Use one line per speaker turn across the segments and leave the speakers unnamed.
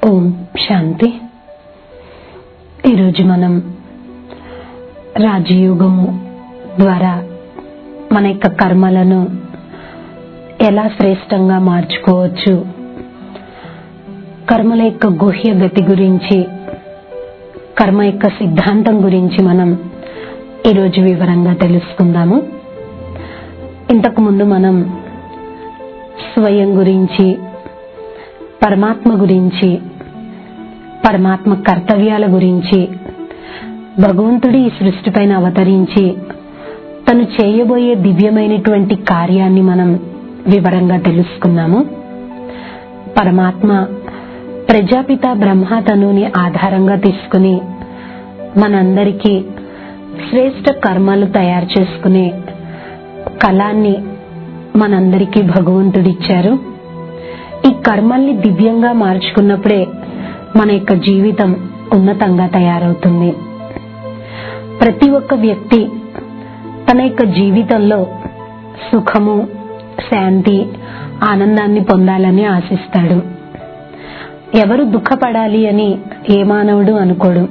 ఓం శాంతి ఈరోజు మనం రాజయోగము ద్వారా మన యొక్క కర్మలను ఎలా శ్రేష్టంగా మార్చుకోవచ్చు కర్మల యొక్క గుహ్య గతి గురించి కర్మ యొక్క సిద్ధాంతం గురించి మనం ఈరోజు వివరంగా తెలుసుకుందాము ఇంతకు ముందు మనం స్వయం గురించి పరమాత్మ గురించి పరమాత్మ కర్తవ్యాల గురించి భగవంతుడు ఈ సృష్టిపైన అవతరించి తను చేయబోయే దివ్యమైనటువంటి కార్యాన్ని మనం వివరంగా తెలుసుకున్నాము పరమాత్మ ప్రజాపిత బ్రహ్మ తనుని ఆధారంగా తీసుకుని మనందరికీ శ్రేష్ట కర్మలు తయారు చేసుకునే కళాన్ని మనందరికీ భగవంతుడిచ్చారు ఈ కర్మల్ని దివ్యంగా మార్చుకున్నప్పుడే మన యొక్క జీవితం ఉన్నతంగా తయారవుతుంది ప్రతి ఒక్క వ్యక్తి తన యొక్క జీవితంలో సుఖము శాంతి ఆనందాన్ని పొందాలని ఆశిస్తాడు ఎవరు దుఃఖపడాలి అని ఏ మానవుడు అనుకోడు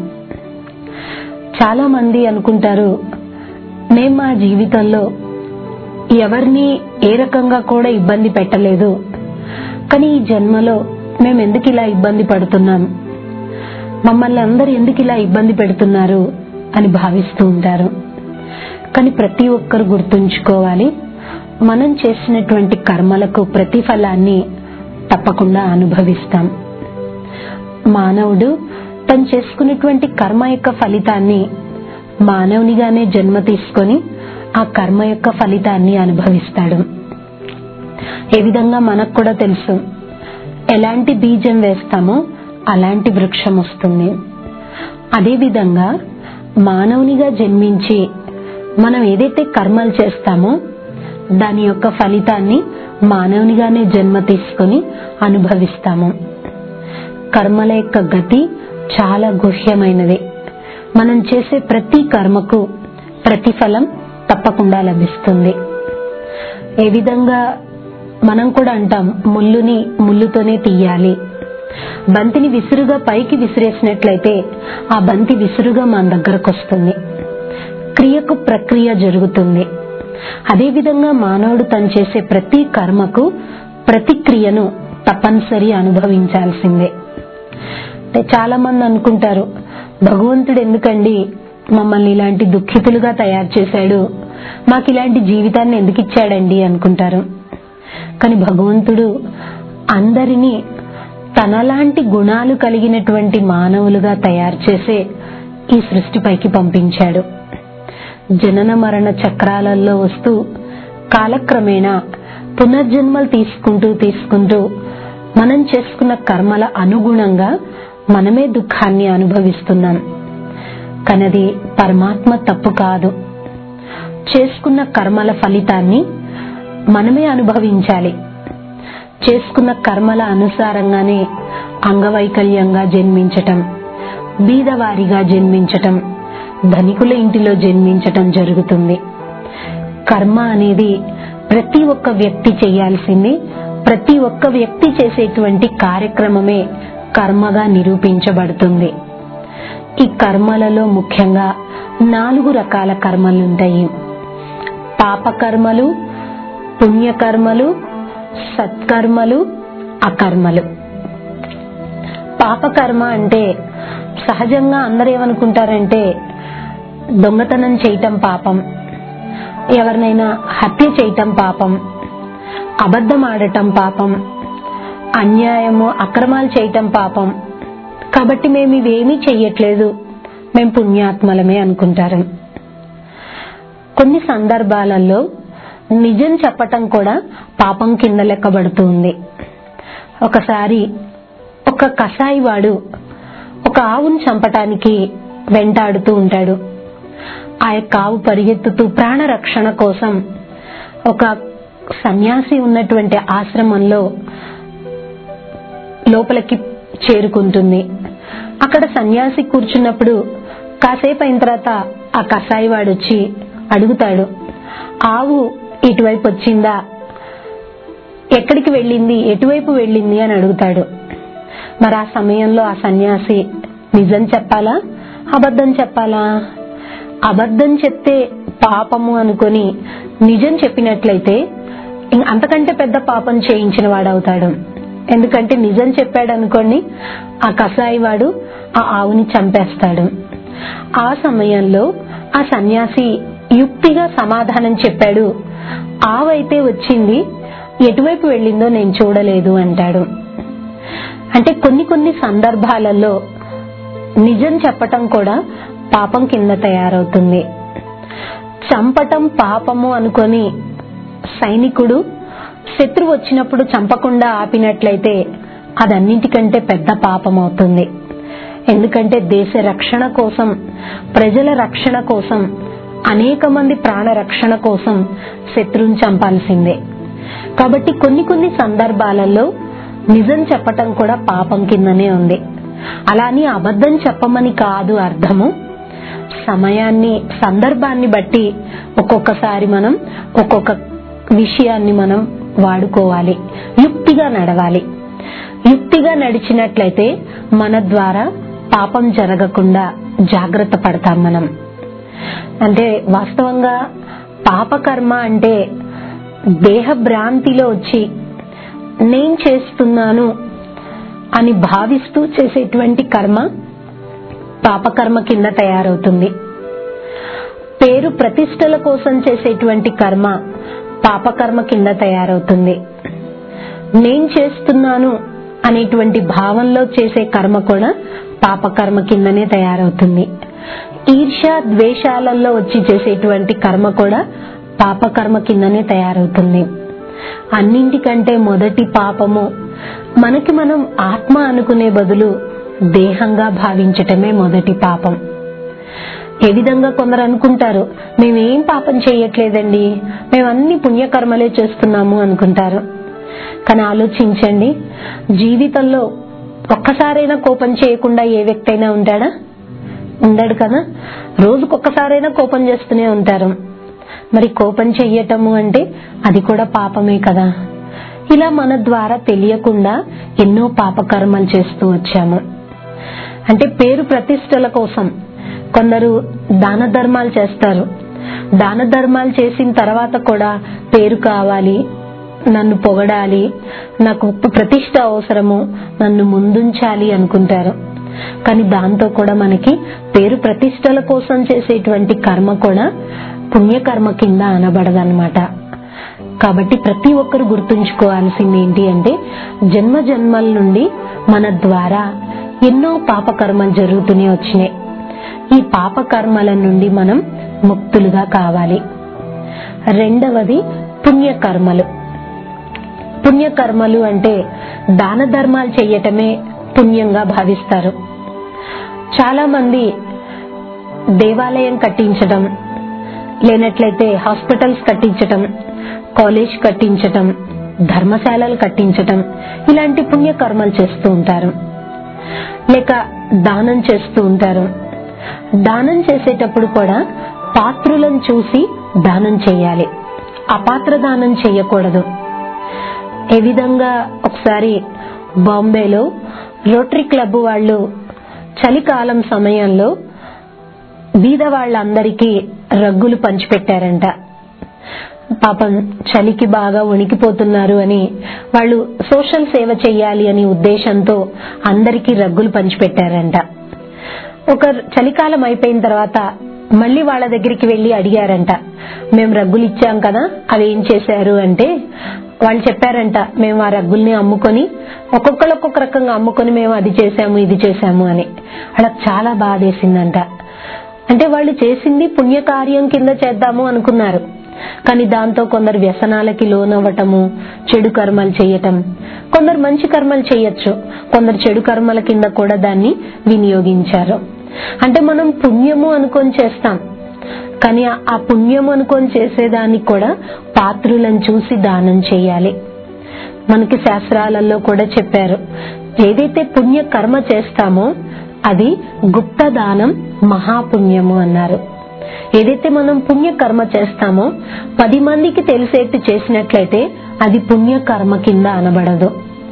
చాలా మంది అనుకుంటారు మేం మా జీవితంలో ఎవరిని ఏ రకంగా కూడా ఇబ్బంది పెట్టలేదు కానీ ఈ జన్మలో మేము ఎందుకు ఇలా ఇబ్బంది పడుతున్నాం మమ్మల్ని అందరు ఎందుకు ఇలా ఇబ్బంది పెడుతున్నారు అని భావిస్తూ ఉంటారు కానీ ప్రతి ఒక్కరు గుర్తుంచుకోవాలి మనం చేసినటువంటి కర్మలకు ప్రతిఫలాన్ని తప్పకుండా అనుభవిస్తాం మానవుడు తను చేసుకున్నటువంటి కర్మ యొక్క ఫలితాన్ని మానవునిగానే జన్మ తీసుకొని ఆ కర్మ యొక్క ఫలితాన్ని అనుభవిస్తాడు ఏ విధంగా మనకు కూడా తెలుసు ఎలాంటి బీజం వేస్తామో అలాంటి వృక్షం వస్తుంది అదే విధంగా మానవునిగా జన్మించి మనం ఏదైతే కర్మలు చేస్తామో దాని యొక్క ఫలితాన్ని మానవునిగానే జన్మ తీసుకొని అనుభవిస్తాము కర్మల యొక్క గతి చాలా గుహ్యమైనది మనం చేసే ప్రతి కర్మకు ప్రతిఫలం తప్పకుండా లభిస్తుంది ఏ విధంగా మనం కూడా అంటాం ముళ్ళుని ముళ్ళుతోనే తీయాలి బంతిని విసురుగా పైకి విసిరేసినట్లయితే ఆ బంతి విసురుగా మన దగ్గరకు వస్తుంది క్రియకు ప్రక్రియ జరుగుతుంది అదేవిధంగా మానవుడు తను చేసే ప్రతి కర్మకు ప్రతిక్రియను తప్పనిసరి అనుభవించాల్సిందే చాలా మంది అనుకుంటారు భగవంతుడు ఎందుకండి మమ్మల్ని ఇలాంటి దుఃఖితులుగా తయారు చేశాడు మాకు ఇలాంటి జీవితాన్ని ఎందుకు ఇచ్చాడండి అనుకుంటారు కానీ భగవంతుడు అందరినీ తనలాంటి గుణాలు కలిగినటువంటి మానవులుగా తయారు చేసే ఈ సృష్టిపైకి పంపించాడు జనన మరణ చక్రాలలో వస్తూ కాలక్రమేణా పునర్జన్మలు తీసుకుంటూ తీసుకుంటూ మనం చేసుకున్న కర్మల అనుగుణంగా మనమే దుఃఖాన్ని అనుభవిస్తున్నాం కనది పరమాత్మ తప్పు కాదు చేసుకున్న కర్మల ఫలితాన్ని మనమే అనుభవించాలి చేసుకున్న కర్మల అనుసారంగానే అంగవైకల్యంగా జన్మించటం బీదవారిగా జన్మించటం ధనికుల ఇంటిలో జన్మించటం జరుగుతుంది కర్మ అనేది ప్రతి ఒక్క వ్యక్తి చేయాల్సింది ప్రతి ఒక్క వ్యక్తి చేసేటువంటి కార్యక్రమమే కర్మగా నిరూపించబడుతుంది ఈ కర్మలలో ముఖ్యంగా నాలుగు రకాల కర్మలుంటాయి పాపకర్మలు పుణ్యకర్మలు సత్కర్మలు అకర్మలు పాపకర్మ అంటే సహజంగా అందరూ ఏమనుకుంటారంటే దొంగతనం చేయటం పాపం ఎవరినైనా హత్య చేయటం పాపం అబద్ధం ఆడటం పాపం అన్యాయము అక్రమాలు చేయటం పాపం కాబట్టి మేము ఇవేమీ చెయ్యట్లేదు మేము పుణ్యాత్మలమే అనుకుంటారు కొన్ని సందర్భాలలో నిజం చెప్పటం కూడా పాపం కింద లెక్కబడుతుంది ఒకసారి ఒక కషాయి వాడు ఒక ఆవును చంపటానికి వెంటాడుతూ ఉంటాడు ఆ యొక్క ఆవు పరిగెత్తుతూ ప్రాణరక్షణ కోసం ఒక సన్యాసి ఉన్నటువంటి ఆశ్రమంలో లోపలికి చేరుకుంటుంది అక్కడ సన్యాసి కూర్చున్నప్పుడు కాసేపు అయిన తర్వాత ఆ కషాయి వాడు వచ్చి అడుగుతాడు ఆవు ఇటువైపు వచ్చిందా ఎక్కడికి వెళ్ళింది ఎటువైపు వెళ్ళింది అని అడుగుతాడు మరి ఆ సమయంలో ఆ సన్యాసి నిజం చెప్పాలా అబద్ధం చెప్పాలా అబద్ధం చెప్తే పాపము అనుకొని నిజం చెప్పినట్లయితే ఇంక అంతకంటే పెద్ద పాపం చేయించిన వాడవుతాడు ఎందుకంటే నిజం చెప్పాడు అనుకోండి ఆ కసాయి వాడు ఆ ఆవుని చంపేస్తాడు ఆ సమయంలో ఆ సన్యాసి యుక్తిగా సమాధానం చెప్పాడు ఆవైతే వచ్చింది ఎటువైపు వెళ్ళిందో నేను చూడలేదు అంటాడు అంటే కొన్ని కొన్ని సందర్భాలలో నిజం చెప్పటం కూడా పాపం కింద తయారవుతుంది చంపటం పాపము అనుకొని సైనికుడు శత్రువు వచ్చినప్పుడు చంపకుండా ఆపినట్లయితే అదన్నింటికంటే పెద్ద పాపం అవుతుంది ఎందుకంటే దేశ రక్షణ కోసం ప్రజల రక్షణ కోసం అనేక మంది ప్రాణ రక్షణ కోసం శత్రువుని చంపాల్సిందే కాబట్టి కొన్ని కొన్ని సందర్భాలలో నిజం చెప్పటం కూడా పాపం కిందనే ఉంది అలాని అబద్ధం చెప్పమని కాదు అర్థము సమయాన్ని సందర్భాన్ని బట్టి ఒక్కొక్కసారి మనం ఒక్కొక్క విషయాన్ని మనం వాడుకోవాలి యుక్తిగా నడవాలి యుక్తిగా నడిచినట్లయితే మన ద్వారా పాపం జరగకుండా జాగ్రత్త పడతాం మనం అంటే వాస్తవంగా పాపకర్మ అంటే దేహ భ్రాంతిలో వచ్చి నేను చేస్తున్నాను అని భావిస్తూ చేసేటువంటి కర్మ పాపకర్మ కింద తయారవుతుంది పేరు ప్రతిష్టల కోసం చేసేటువంటి కర్మ పాపకర్మ కింద తయారవుతుంది నేను చేస్తున్నాను అనేటువంటి భావంలో చేసే కర్మ కూడా పాపకర్మ కిందనే తయారవుతుంది ఈర్ష ద్వేషాలలో వచ్చి చేసేటువంటి కర్మ కూడా పాపకర్మ కిందనే తయారవుతుంది అన్నింటికంటే మొదటి పాపము మనకి మనం ఆత్మ అనుకునే బదులు దేహంగా భావించటమే మొదటి పాపం ఏ విధంగా కొందరు అనుకుంటారు మేమేం పాపం చేయట్లేదండి మేము అన్ని పుణ్యకర్మలే చేస్తున్నాము అనుకుంటారు కానీ ఆలోచించండి జీవితంలో ఒక్కసారైనా కోపం చేయకుండా ఏ వ్యక్తి అయినా ఉంటాడా ఉండడు కదా రోజుకొక్కసారైనా కోపం చేస్తూనే ఉంటారు మరి కోపం చెయ్యటము అంటే అది కూడా పాపమే కదా ఇలా మన ద్వారా తెలియకుండా ఎన్నో పాపకర్మలు చేస్తూ వచ్చాము అంటే పేరు ప్రతిష్టల కోసం కొందరు దాన ధర్మాలు చేస్తారు దాన ధర్మాలు చేసిన తర్వాత కూడా పేరు కావాలి నన్ను పొగడాలి నాకు ప్రతిష్ట అవసరము నన్ను ముందుంచాలి అనుకుంటారు కానీ దాంతో కూడా మనకి పేరు ప్రతిష్టల కోసం చేసేటువంటి కర్మ కూడా పుణ్యకర్మ కింద అనబడదన్నమాట కాబట్టి ప్రతి ఒక్కరు గుర్తుంచుకోవాల్సింది ఏంటి అంటే జన్మ జన్మల నుండి మన ద్వారా ఎన్నో పాపకర్మలు జరుగుతూనే వచ్చినాయి ఈ పాపకర్మల నుండి మనం ముక్తులుగా కావాలి రెండవది పుణ్యకర్మలు పుణ్యకర్మలు అంటే దాన ధర్మాలు చెయ్యటమే పుణ్యంగా భావిస్తారు చాలా మంది దేవాలయం కట్టించడం లేనట్లయితే హాస్పిటల్స్ కట్టించటం కాలేజ్ కట్టించటం ధర్మశాలలు కట్టించటం ఇలాంటి పుణ్యకర్మలు చేస్తూ ఉంటారు లేక దానం చేస్తూ ఉంటారు దానం చేసేటప్పుడు కూడా పాత్రులను చూసి దానం చేయాలి అపాత్ర దానం చేయకూడదు ఏ విధంగా ఒకసారి బాంబేలో రోటరీ క్లబ్ వాళ్ళు చలికాలం సమయంలో బీద వాళ్ళందరికీ రగ్గులు పంచిపెట్టారంట పాపం చలికి బాగా వణికిపోతున్నారు అని వాళ్ళు సోషల్ సేవ చెయ్యాలి అని ఉద్దేశంతో అందరికీ రగ్గులు పంచిపెట్టారంట ఒక చలికాలం అయిపోయిన తర్వాత మళ్ళీ వాళ్ళ దగ్గరికి వెళ్లి అడిగారంట మేము రగ్గులు ఇచ్చాం కదా అవి ఏం చేశారు అంటే వాళ్ళు చెప్పారంట మేము ఆ రగ్గుల్ని అమ్ముకొని ఒక్కొక్కరు ఒక్కొక్క రకంగా అమ్ముకొని మేము అది చేశాము ఇది చేశాము అని అలా చాలా బాధేసిందంట అంటే వాళ్ళు చేసింది పుణ్యకార్యం కింద చేద్దాము అనుకున్నారు కానీ దాంతో కొందరు వ్యసనాలకి లోనవ్వటము చెడు కర్మలు చేయటం కొందరు మంచి కర్మలు చేయొచ్చు కొందరు చెడు కర్మల కింద కూడా దాన్ని వినియోగించారు అంటే మనం పుణ్యము అనుకొని చేస్తాం కానీ ఆ పుణ్యం అనుకొని చేసేదానికి కూడా పాత్రులను చూసి దానం చేయాలి మనకి శాస్త్రాలలో కూడా చెప్పారు ఏదైతే పుణ్య కర్మ చేస్తామో అది గుప్త దానం మహాపుణ్యము అన్నారు ఏదైతే మనం పుణ్య కర్మ చేస్తామో పది మందికి తెలిసేట్టు చేసినట్లయితే అది పుణ్య కర్మ కింద అనబడదు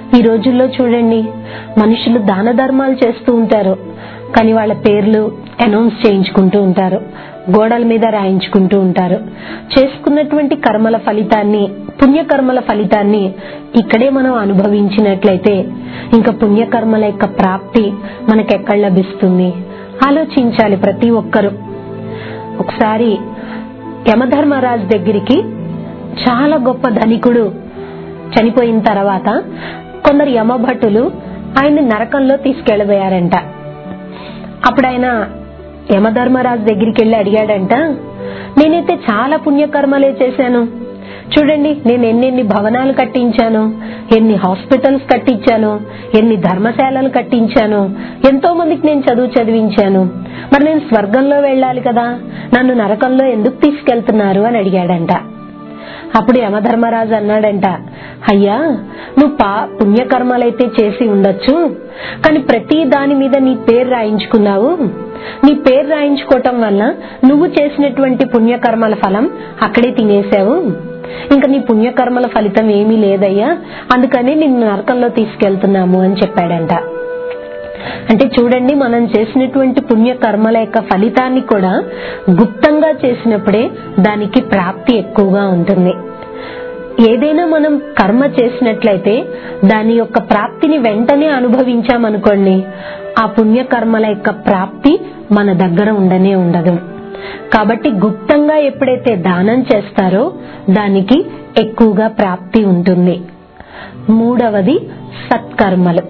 ఈ రోజుల్లో చూడండి మనుషులు దాన ధర్మాలు చేస్తూ ఉంటారు కానీ వాళ్ళ పేర్లు అనౌన్స్ చేయించుకుంటూ ఉంటారు గోడల మీద రాయించుకుంటూ ఉంటారు చేసుకున్నటువంటి కర్మల ఫలితాన్ని పుణ్యకర్మల ఫలితాన్ని ఇక్కడే మనం అనుభవించినట్లయితే ఇంకా పుణ్యకర్మల యొక్క ప్రాప్తి మనకెక్కడ లభిస్తుంది ఆలోచించాలి ప్రతి ఒక్కరు ఒకసారి యమధర్మరాజు దగ్గరికి చాలా గొప్ప ధనికుడు చనిపోయిన తర్వాత కొందరు యమభటులు ఆయన్ని నరకంలో తీసుకెళ్లబోయారంట అప్పుడు ఆయన యమధర్మరాజు దగ్గరికి వెళ్ళి అడిగాడంట నేనైతే చాలా పుణ్యకర్మలే చేశాను చూడండి నేను ఎన్నెన్ని భవనాలు కట్టించాను ఎన్ని హాస్పిటల్స్ కట్టించాను ఎన్ని ధర్మశాలలు కట్టించాను ఎంతో మందికి నేను చదువు చదివించాను మరి నేను స్వర్గంలో వెళ్ళాలి కదా నన్ను నరకంలో ఎందుకు తీసుకెళ్తున్నారు అని అడిగాడంట అప్పుడు యమధర్మరాజు అన్నాడంట అయ్యా నువ్వు పా పుణ్యకర్మలైతే చేసి ఉండొచ్చు కానీ ప్రతి దాని మీద నీ పేరు రాయించుకున్నావు నీ పేరు రాయించుకోవటం వల్ల నువ్వు చేసినటువంటి పుణ్యకర్మల ఫలం అక్కడే తినేసావు ఇంకా నీ పుణ్యకర్మల ఫలితం ఏమీ లేదయ్యా అందుకని నిన్ను నరకంలో తీసుకెళ్తున్నాము అని చెప్పాడంట అంటే చూడండి మనం చేసినటువంటి పుణ్య కర్మల యొక్క ఫలితాన్ని కూడా గుప్తంగా చేసినప్పుడే దానికి ప్రాప్తి ఎక్కువగా ఉంటుంది ఏదైనా మనం కర్మ చేసినట్లయితే దాని యొక్క ప్రాప్తిని వెంటనే అనుభవించామనుకోండి ఆ పుణ్య కర్మల యొక్క ప్రాప్తి మన దగ్గర ఉండనే ఉండదు కాబట్టి గుప్తంగా ఎప్పుడైతే దానం చేస్తారో దానికి ఎక్కువగా ప్రాప్తి ఉంటుంది మూడవది సత్కర్మలు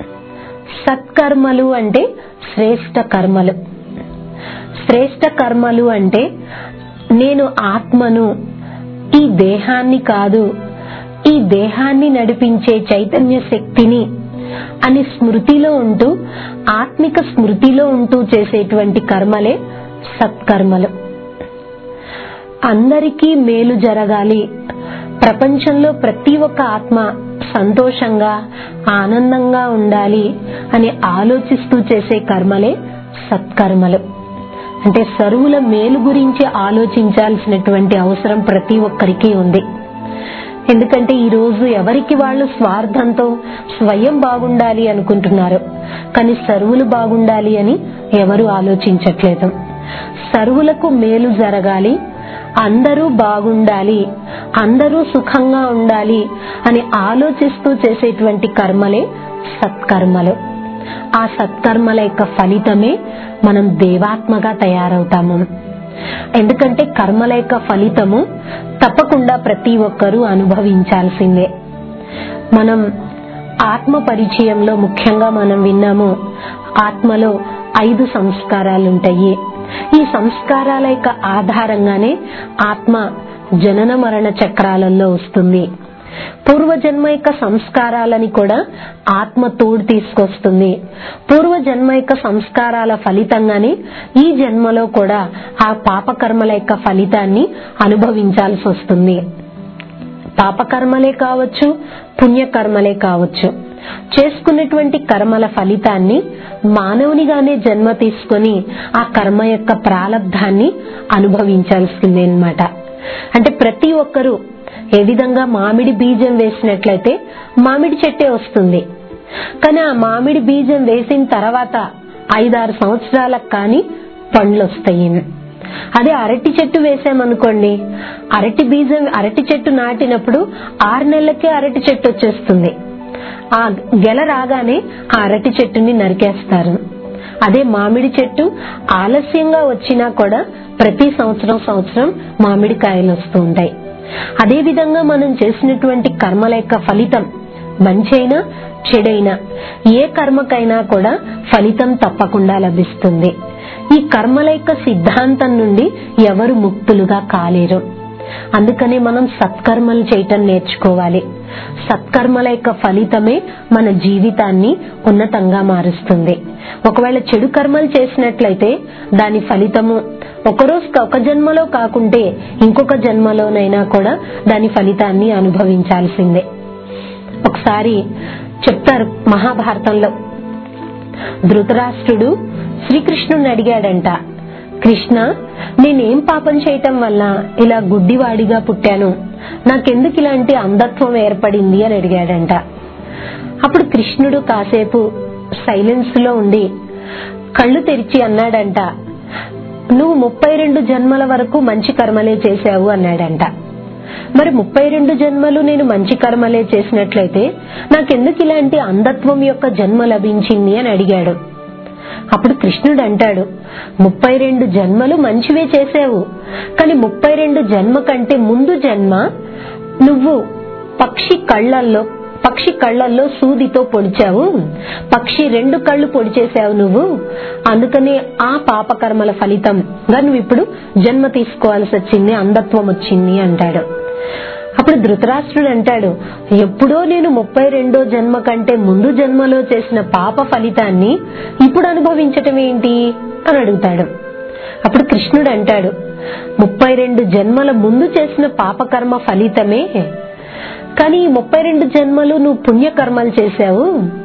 సత్కర్మలు అంటే శ్రేష్ట కర్మలు శ్రేష్ట కర్మలు అంటే నేను ఆత్మను ఈ దేహాన్ని కాదు ఈ దేహాన్ని నడిపించే చైతన్య శక్తిని అని స్మృతిలో ఉంటూ ఆత్మిక స్మృతిలో ఉంటూ చేసేటువంటి కర్మలే సత్కర్మలు అందరికీ మేలు జరగాలి ప్రపంచంలో ప్రతి ఒక్క ఆత్మ సంతోషంగా ఆనందంగా ఉండాలి అని ఆలోచిస్తూ చేసే కర్మలే సత్కర్మలు అంటే సరువుల మేలు గురించి ఆలోచించాల్సినటువంటి అవసరం ప్రతి ఒక్కరికి ఉంది ఎందుకంటే ఈ రోజు ఎవరికి వాళ్ళు స్వార్థంతో స్వయం బాగుండాలి అనుకుంటున్నారు కానీ సరువులు బాగుండాలి అని ఎవరు ఆలోచించట్లేదు సరువులకు మేలు జరగాలి అందరూ బాగుండాలి అందరూ సుఖంగా ఉండాలి అని ఆలోచిస్తూ చేసేటువంటి కర్మలే సత్కర్మలు ఆ సత్కర్మల యొక్క ఫలితమే మనం దేవాత్మగా తయారవుతాము ఎందుకంటే కర్మల యొక్క ఫలితము తప్పకుండా ప్రతి ఒక్కరూ అనుభవించాల్సిందే మనం ఆత్మ పరిచయంలో ముఖ్యంగా మనం విన్నాము ఆత్మలో ఐదు సంస్కారాలు ఉంటాయి ఈ సంస్కారాల యొక్క ఆధారంగానే ఆత్మ జనన మరణ చక్రాలలో వస్తుంది పూర్వజన్మ యొక్క సంస్కారాలని కూడా ఆత్మ తోడు తీసుకొస్తుంది పూర్వజన్మ యొక్క సంస్కారాల ఫలితంగానే ఈ జన్మలో కూడా ఆ పాపకర్మల యొక్క ఫలితాన్ని అనుభవించాల్సి వస్తుంది పాపకర్మలే కావచ్చు పుణ్యకర్మలే కావచ్చు చేసుకున్నటువంటి కర్మల ఫలితాన్ని మానవునిగానే జన్మ తీసుకొని ఆ కర్మ యొక్క ప్రాలబ్ధాన్ని అనుభవించాల్సిందే అనమాట అంటే ప్రతి ఒక్కరూ ఏ విధంగా మామిడి బీజం వేసినట్లయితే మామిడి చెట్టే వస్తుంది కానీ ఆ మామిడి బీజం వేసిన తర్వాత ఐదారు సంవత్సరాలకు కానీ పండ్లు వస్తాయి అదే అరటి చెట్టు వేసామనుకోండి అరటి బీజం అరటి చెట్టు నాటినప్పుడు ఆరు నెలలకే అరటి చెట్టు వచ్చేస్తుంది ఆ గెల రాగానే ఆ అరటి చెట్టుని నరికేస్తారు అదే మామిడి చెట్టు ఆలస్యంగా వచ్చినా కూడా ప్రతి సంవత్సరం సంవత్సరం మామిడి కాయలు వస్తూ ఉంటాయి అదే విధంగా మనం చేసినటువంటి కర్మల యొక్క ఫలితం మంచైనా చెడైనా ఏ కర్మకైనా కూడా ఫలితం తప్పకుండా లభిస్తుంది ఈ కర్మల యొక్క సిద్ధాంతం నుండి ఎవరు ముక్తులుగా కాలేరు అందుకనే మనం సత్కర్మలు చేయటం నేర్చుకోవాలి సత్కర్మల యొక్క ఫలితమే మన జీవితాన్ని ఉన్నతంగా మారుస్తుంది ఒకవేళ చెడు కర్మలు చేసినట్లయితే దాని ఫలితము ఒకరోజు ఒక జన్మలో కాకుంటే ఇంకొక జన్మలోనైనా కూడా దాని ఫలితాన్ని అనుభవించాల్సిందే ఒకసారి చెప్తారు మహాభారతంలో ధృతరాష్ట్రుడు శ్రీకృష్ణుని అడిగాడంట కృష్ణ నేనేం పాపం చేయటం వల్ల ఇలా గుడ్డివాడిగా పుట్టాను నాకెందుకు ఇలాంటి అంధత్వం ఏర్పడింది అని అడిగాడంట అప్పుడు కృష్ణుడు కాసేపు సైలెన్స్ లో ఉండి కళ్ళు తెరిచి అన్నాడంట నువ్వు ముప్పై రెండు జన్మల వరకు మంచి కర్మలే చేశావు అన్నాడంట మరి ముప్పై రెండు జన్మలు నేను మంచి కర్మలే చేసినట్లయితే నాకెందుకు ఇలాంటి అంధత్వం యొక్క జన్మ లభించింది అని అడిగాడు అప్పుడు కృష్ణుడు అంటాడు ముప్పై రెండు జన్మలు మంచివే చేసావు కానీ ముప్పై రెండు జన్మ కంటే ముందు జన్మ నువ్వు పక్షి కళ్ళల్లో పక్షి కళ్ళల్లో సూదితో పొడిచావు పక్షి రెండు కళ్ళు పొడిచేసావు నువ్వు అందుకనే ఆ పాపకర్మల ఫలితంగా నువ్వు ఇప్పుడు జన్మ తీసుకోవాల్సి వచ్చింది అంధత్వం వచ్చింది అంటాడు అప్పుడు ధృతరాష్ట్రుడు అంటాడు ఎప్పుడో నేను ముప్పై రెండో జన్మ కంటే ముందు జన్మలో చేసిన పాప ఫలితాన్ని ఇప్పుడు అనుభవించటం ఏంటి అని అడుగుతాడు అప్పుడు కృష్ణుడు అంటాడు ముప్పై రెండు జన్మల ముందు చేసిన పాపకర్మ ఫలితమే కానీ ఈ ముప్పై రెండు జన్మలు నువ్వు పుణ్యకర్మలు చేశావు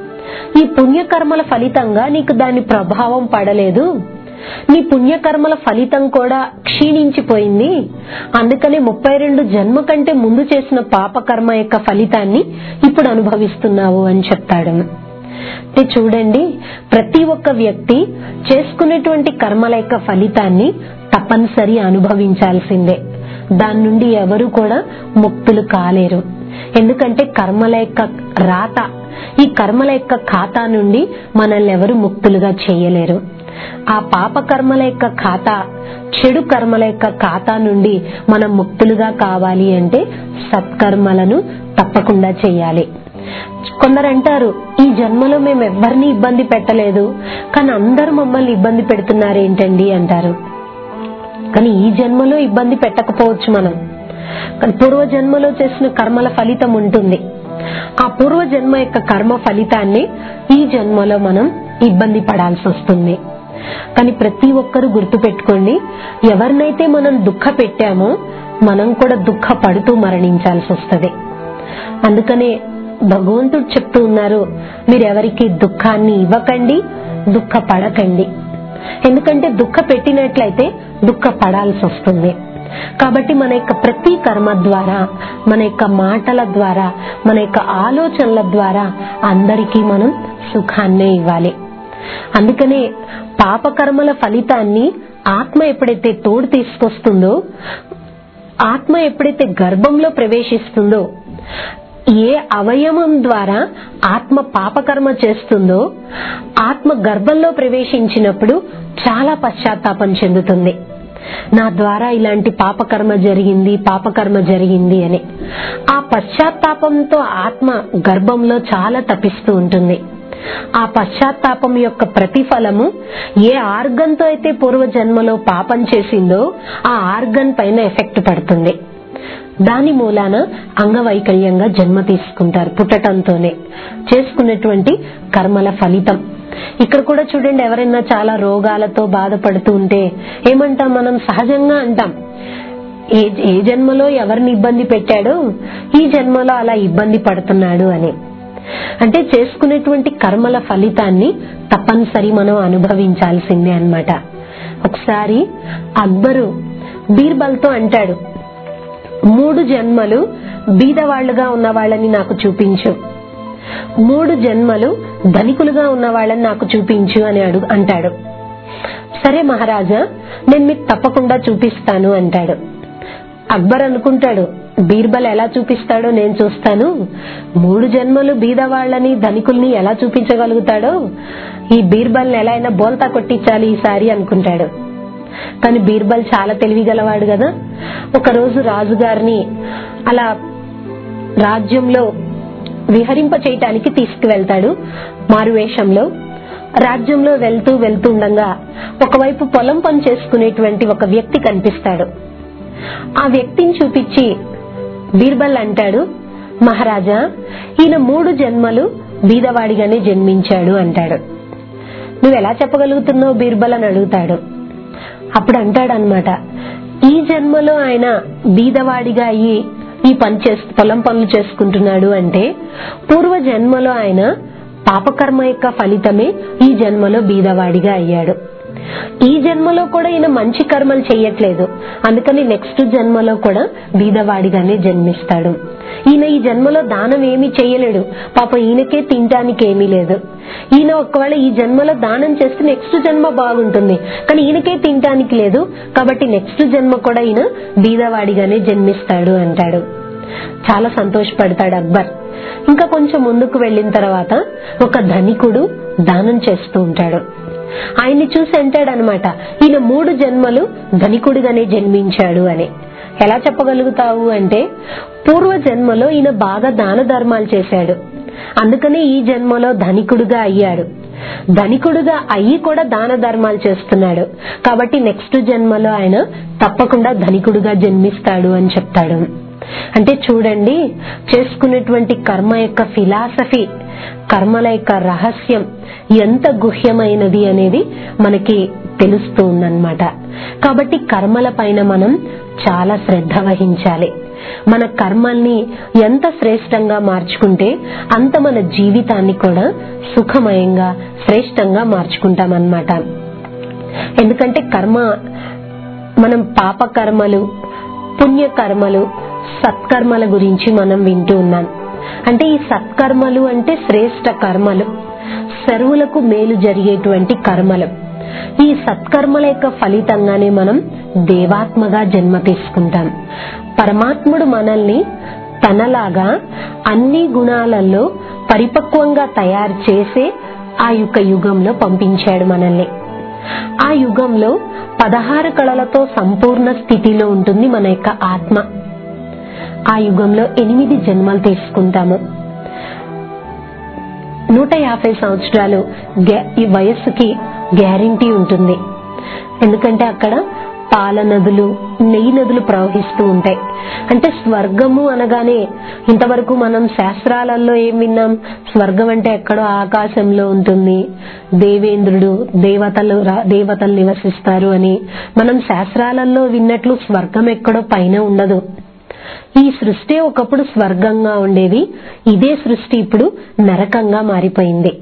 ఈ పుణ్యకర్మల ఫలితంగా నీకు దాని ప్రభావం పడలేదు నీ పుణ్యకర్మల ఫలితం కూడా క్షీణించిపోయింది అందుకనే ముప్పై రెండు జన్మ కంటే ముందు చేసిన పాపకర్మ యొక్క ఫలితాన్ని ఇప్పుడు అనుభవిస్తున్నావు అని చెప్తాడు అంటే చూడండి ప్రతి ఒక్క వ్యక్తి చేసుకునేటువంటి కర్మల యొక్క ఫలితాన్ని తప్పనిసరి అనుభవించాల్సిందే దాని నుండి ఎవరు కూడా ముక్తులు కాలేరు ఎందుకంటే కర్మల యొక్క రాత ఈ కర్మల యొక్క ఖాతా నుండి మనల్ని ఎవరు ముక్తులుగా చేయలేరు ఆ పాప కర్మల యొక్క ఖాతా చెడు కర్మల యొక్క ఖాతా నుండి మనం ముక్తులుగా కావాలి అంటే సత్కర్మలను తప్పకుండా చేయాలి కొందరు అంటారు ఈ జన్మలో మేము ఎవరిని ఇబ్బంది పెట్టలేదు కానీ అందరూ మమ్మల్ని ఇబ్బంది పెడుతున్నారు ఏంటండి అంటారు కానీ ఈ జన్మలో ఇబ్బంది పెట్టకపోవచ్చు మనం కానీ పూర్వ జన్మలో చేసిన కర్మల ఫలితం ఉంటుంది ఆ పూర్వ జన్మ యొక్క కర్మ ఫలితాన్ని ఈ జన్మలో మనం ఇబ్బంది పడాల్సి వస్తుంది కానీ ప్రతి ఒక్కరు గుర్తు పెట్టుకోండి ఎవరినైతే మనం దుఃఖ పెట్టామో మనం కూడా దుఃఖపడుతూ మరణించాల్సి వస్తుంది అందుకనే భగవంతుడు చెప్తూ ఉన్నారు మీరెవరికి దుఃఖాన్ని ఇవ్వకండి దుఃఖపడకండి ఎందుకంటే దుఃఖ పెట్టినట్లయితే దుఃఖపడాల్సి వస్తుంది కాబట్టి మన యొక్క ప్రతి కర్మ ద్వారా మన యొక్క మాటల ద్వారా మన యొక్క ఆలోచనల ద్వారా అందరికీ మనం సుఖాన్నే ఇవ్వాలి అందుకనే పాపకర్మల ఫలితాన్ని ఆత్మ ఎప్పుడైతే తోడు తీసుకొస్తుందో ఆత్మ ఎప్పుడైతే గర్భంలో ప్రవేశిస్తుందో ఏ అవయవం ద్వారా ఆత్మ పాపకర్మ చేస్తుందో ఆత్మ గర్భంలో ప్రవేశించినప్పుడు చాలా పశ్చాత్తాపం చెందుతుంది నా ద్వారా ఇలాంటి పాపకర్మ జరిగింది పాపకర్మ జరిగింది అని ఆ పశ్చాత్తాపంతో ఆత్మ గర్భంలో చాలా తపిస్తూ ఉంటుంది ఆ పశ్చాత్తాపం యొక్క ప్రతిఫలము ఏ ఆర్గన్ తో అయితే పూర్వ జన్మలో పాపం చేసిందో ఆ ఆర్గన్ పైన ఎఫెక్ట్ పడుతుంది దాని మూలాన అంగవైకల్యంగా జన్మ తీసుకుంటారు పుట్టటంతోనే చేసుకున్నటువంటి కర్మల ఫలితం ఇక్కడ కూడా చూడండి ఎవరైనా చాలా రోగాలతో బాధపడుతూ ఉంటే ఏమంటాం మనం సహజంగా అంటాం ఏ ఏ జన్మలో ఎవరిని ఇబ్బంది పెట్టాడో ఈ జన్మలో అలా ఇబ్బంది పడుతున్నాడు అని అంటే చేసుకునేటువంటి కర్మల ఫలితాన్ని తప్పనిసరి మనం అనుభవించాల్సిందే అన్నమాట ఒకసారి అక్బరు బీర్బల్తో అంటాడు మూడు జన్మలు బీదవాళ్లుగా ఉన్న వాళ్ళని నాకు చూపించు మూడు జన్మలు ధనికులుగా ఉన్న వాళ్ళని నాకు చూపించు అని అడుగు అంటాడు సరే మహారాజా నేను మీకు తప్పకుండా చూపిస్తాను అంటాడు అక్బర్ అనుకుంటాడు బీర్బల్ ఎలా చూపిస్తాడో నేను చూస్తాను మూడు జన్మలు బీదవాళ్లని ధనికుల్ని ఎలా చూపించగలుగుతాడో ఈ బీర్బల్ని ఎలా అయినా బోల్తా కొట్టించాలి ఈసారి అనుకుంటాడు కానీ బీర్బల్ చాలా తెలివి గలవాడు కదా ఒక రోజు రాజుగారిని అలా రాజ్యంలో విహరింప చేయటానికి తీసుకువెళ్తాడు మారువేషంలో రాజ్యంలో వెళ్తూ వెళ్తుండగా ఒకవైపు పొలం పని చేసుకునేటువంటి ఒక వ్యక్తి కనిపిస్తాడు ఆ వ్యక్తిని చూపించి బీర్బల్ అంటాడు మహారాజా ఈయన మూడు జన్మలు బీదవాడిగానే జన్మించాడు అంటాడు నువ్వు ఎలా చెప్పగలుగుతున్నావు బీర్బల్ అని అడుగుతాడు అప్పుడు అంటాడు అనమాట ఈ జన్మలో ఆయన బీదవాడిగా అయ్యి ఈ పని చేస్తూ పొలం పనులు చేసుకుంటున్నాడు అంటే పూర్వ జన్మలో ఆయన పాపకర్మ యొక్క ఫలితమే ఈ జన్మలో బీదవాడిగా అయ్యాడు ఈ జన్మలో కూడా ఈయన మంచి కర్మలు చెయ్యట్లేదు అందుకని నెక్స్ట్ జన్మలో కూడా బీదవాడిగానే జన్మిస్తాడు ఈయన ఈ జన్మలో దానం ఏమీ చేయలేడు పాప ఈయనకే తినటానికి ఏమీ లేదు ఈయన ఒకవేళ ఈ జన్మలో దానం చేస్తే నెక్స్ట్ జన్మ బాగుంటుంది కానీ ఈయనకే తినటానికి లేదు కాబట్టి నెక్స్ట్ జన్మ కూడా ఈయన బీదవాడిగానే జన్మిస్తాడు అంటాడు చాలా సంతోషపడతాడు అక్బర్ ఇంకా కొంచెం ముందుకు వెళ్ళిన తర్వాత ఒక ధనికుడు దానం చేస్తూ ఉంటాడు ఆయన్ని చూసి అంటాడనమాట ఈయన మూడు జన్మలు ధనికుడిగానే జన్మించాడు అని ఎలా చెప్పగలుగుతావు అంటే పూర్వ జన్మలో ఈయన బాగా దాన ధర్మాలు చేశాడు అందుకనే ఈ జన్మలో ధనికుడుగా అయ్యాడు ధనికుడుగా అయ్యి కూడా దాన ధర్మాలు చేస్తున్నాడు కాబట్టి నెక్స్ట్ జన్మలో ఆయన తప్పకుండా ధనికుడుగా జన్మిస్తాడు అని చెప్తాడు అంటే చూడండి చేసుకునేటువంటి కర్మ యొక్క ఫిలాసఫీ కర్మల యొక్క రహస్యం ఎంత గుహ్యమైనది అనేది మనకి తెలుస్తూ ఉందన్నమాట కాబట్టి కర్మల పైన మనం చాలా శ్రద్ధ వహించాలి మన కర్మల్ని ఎంత శ్రేష్టంగా మార్చుకుంటే అంత మన జీవితాన్ని కూడా సుఖమయంగా శ్రేష్టంగా మార్చుకుంటామన్నమాట ఎందుకంటే కర్మ మనం పాప కర్మలు పుణ్య కర్మలు సత్కర్మల గురించి మనం వింటూ ఉన్నాం అంటే ఈ సత్కర్మలు అంటే శ్రేష్ట కర్మలు సర్వులకు మేలు జరిగేటువంటి కర్మలు ఈ సత్కర్మల యొక్క ఫలితంగానే మనం దేవాత్మగా జన్మ తీసుకుంటాం పరమాత్ముడు మనల్ని తనలాగా అన్ని గుణాలలో పరిపక్వంగా తయారు చేసే ఆ యొక్క యుగంలో పంపించాడు మనల్ని ఆ యుగంలో పదహారు కళలతో సంపూర్ణ స్థితిలో ఉంటుంది మన యొక్క ఆత్మ ఆ యుగంలో ఎనిమిది జన్మలు తీసుకుంటాము నూట యాభై సంవత్సరాలు గ్యా- ఈ వయస్సుకి గ్యారంటీ ఉంటుంది ఎందుకంటే అక్కడ పాల నదులు నెయ్యి నదులు ప్రవహిస్తూ ఉంటాయి అంటే స్వర్గము అనగానే ఇంతవరకు మనం శాస్త్రాలలో ఏం విన్నాం స్వర్గం అంటే ఎక్కడో ఆకాశంలో ఉంటుంది దేవేంద్రుడు దేవతలు రా- దేవతలు నివసిస్తారు అని మనం శాస్త్రాలలో విన్నట్లు స్వర్గం ఎక్కడో పైన ఉండదు ఈ సృష్టి ఒకప్పుడు స్వర్గంగా ఉండేది ఇదే సృష్టి ఇప్పుడు నరకంగా మారిపోయింది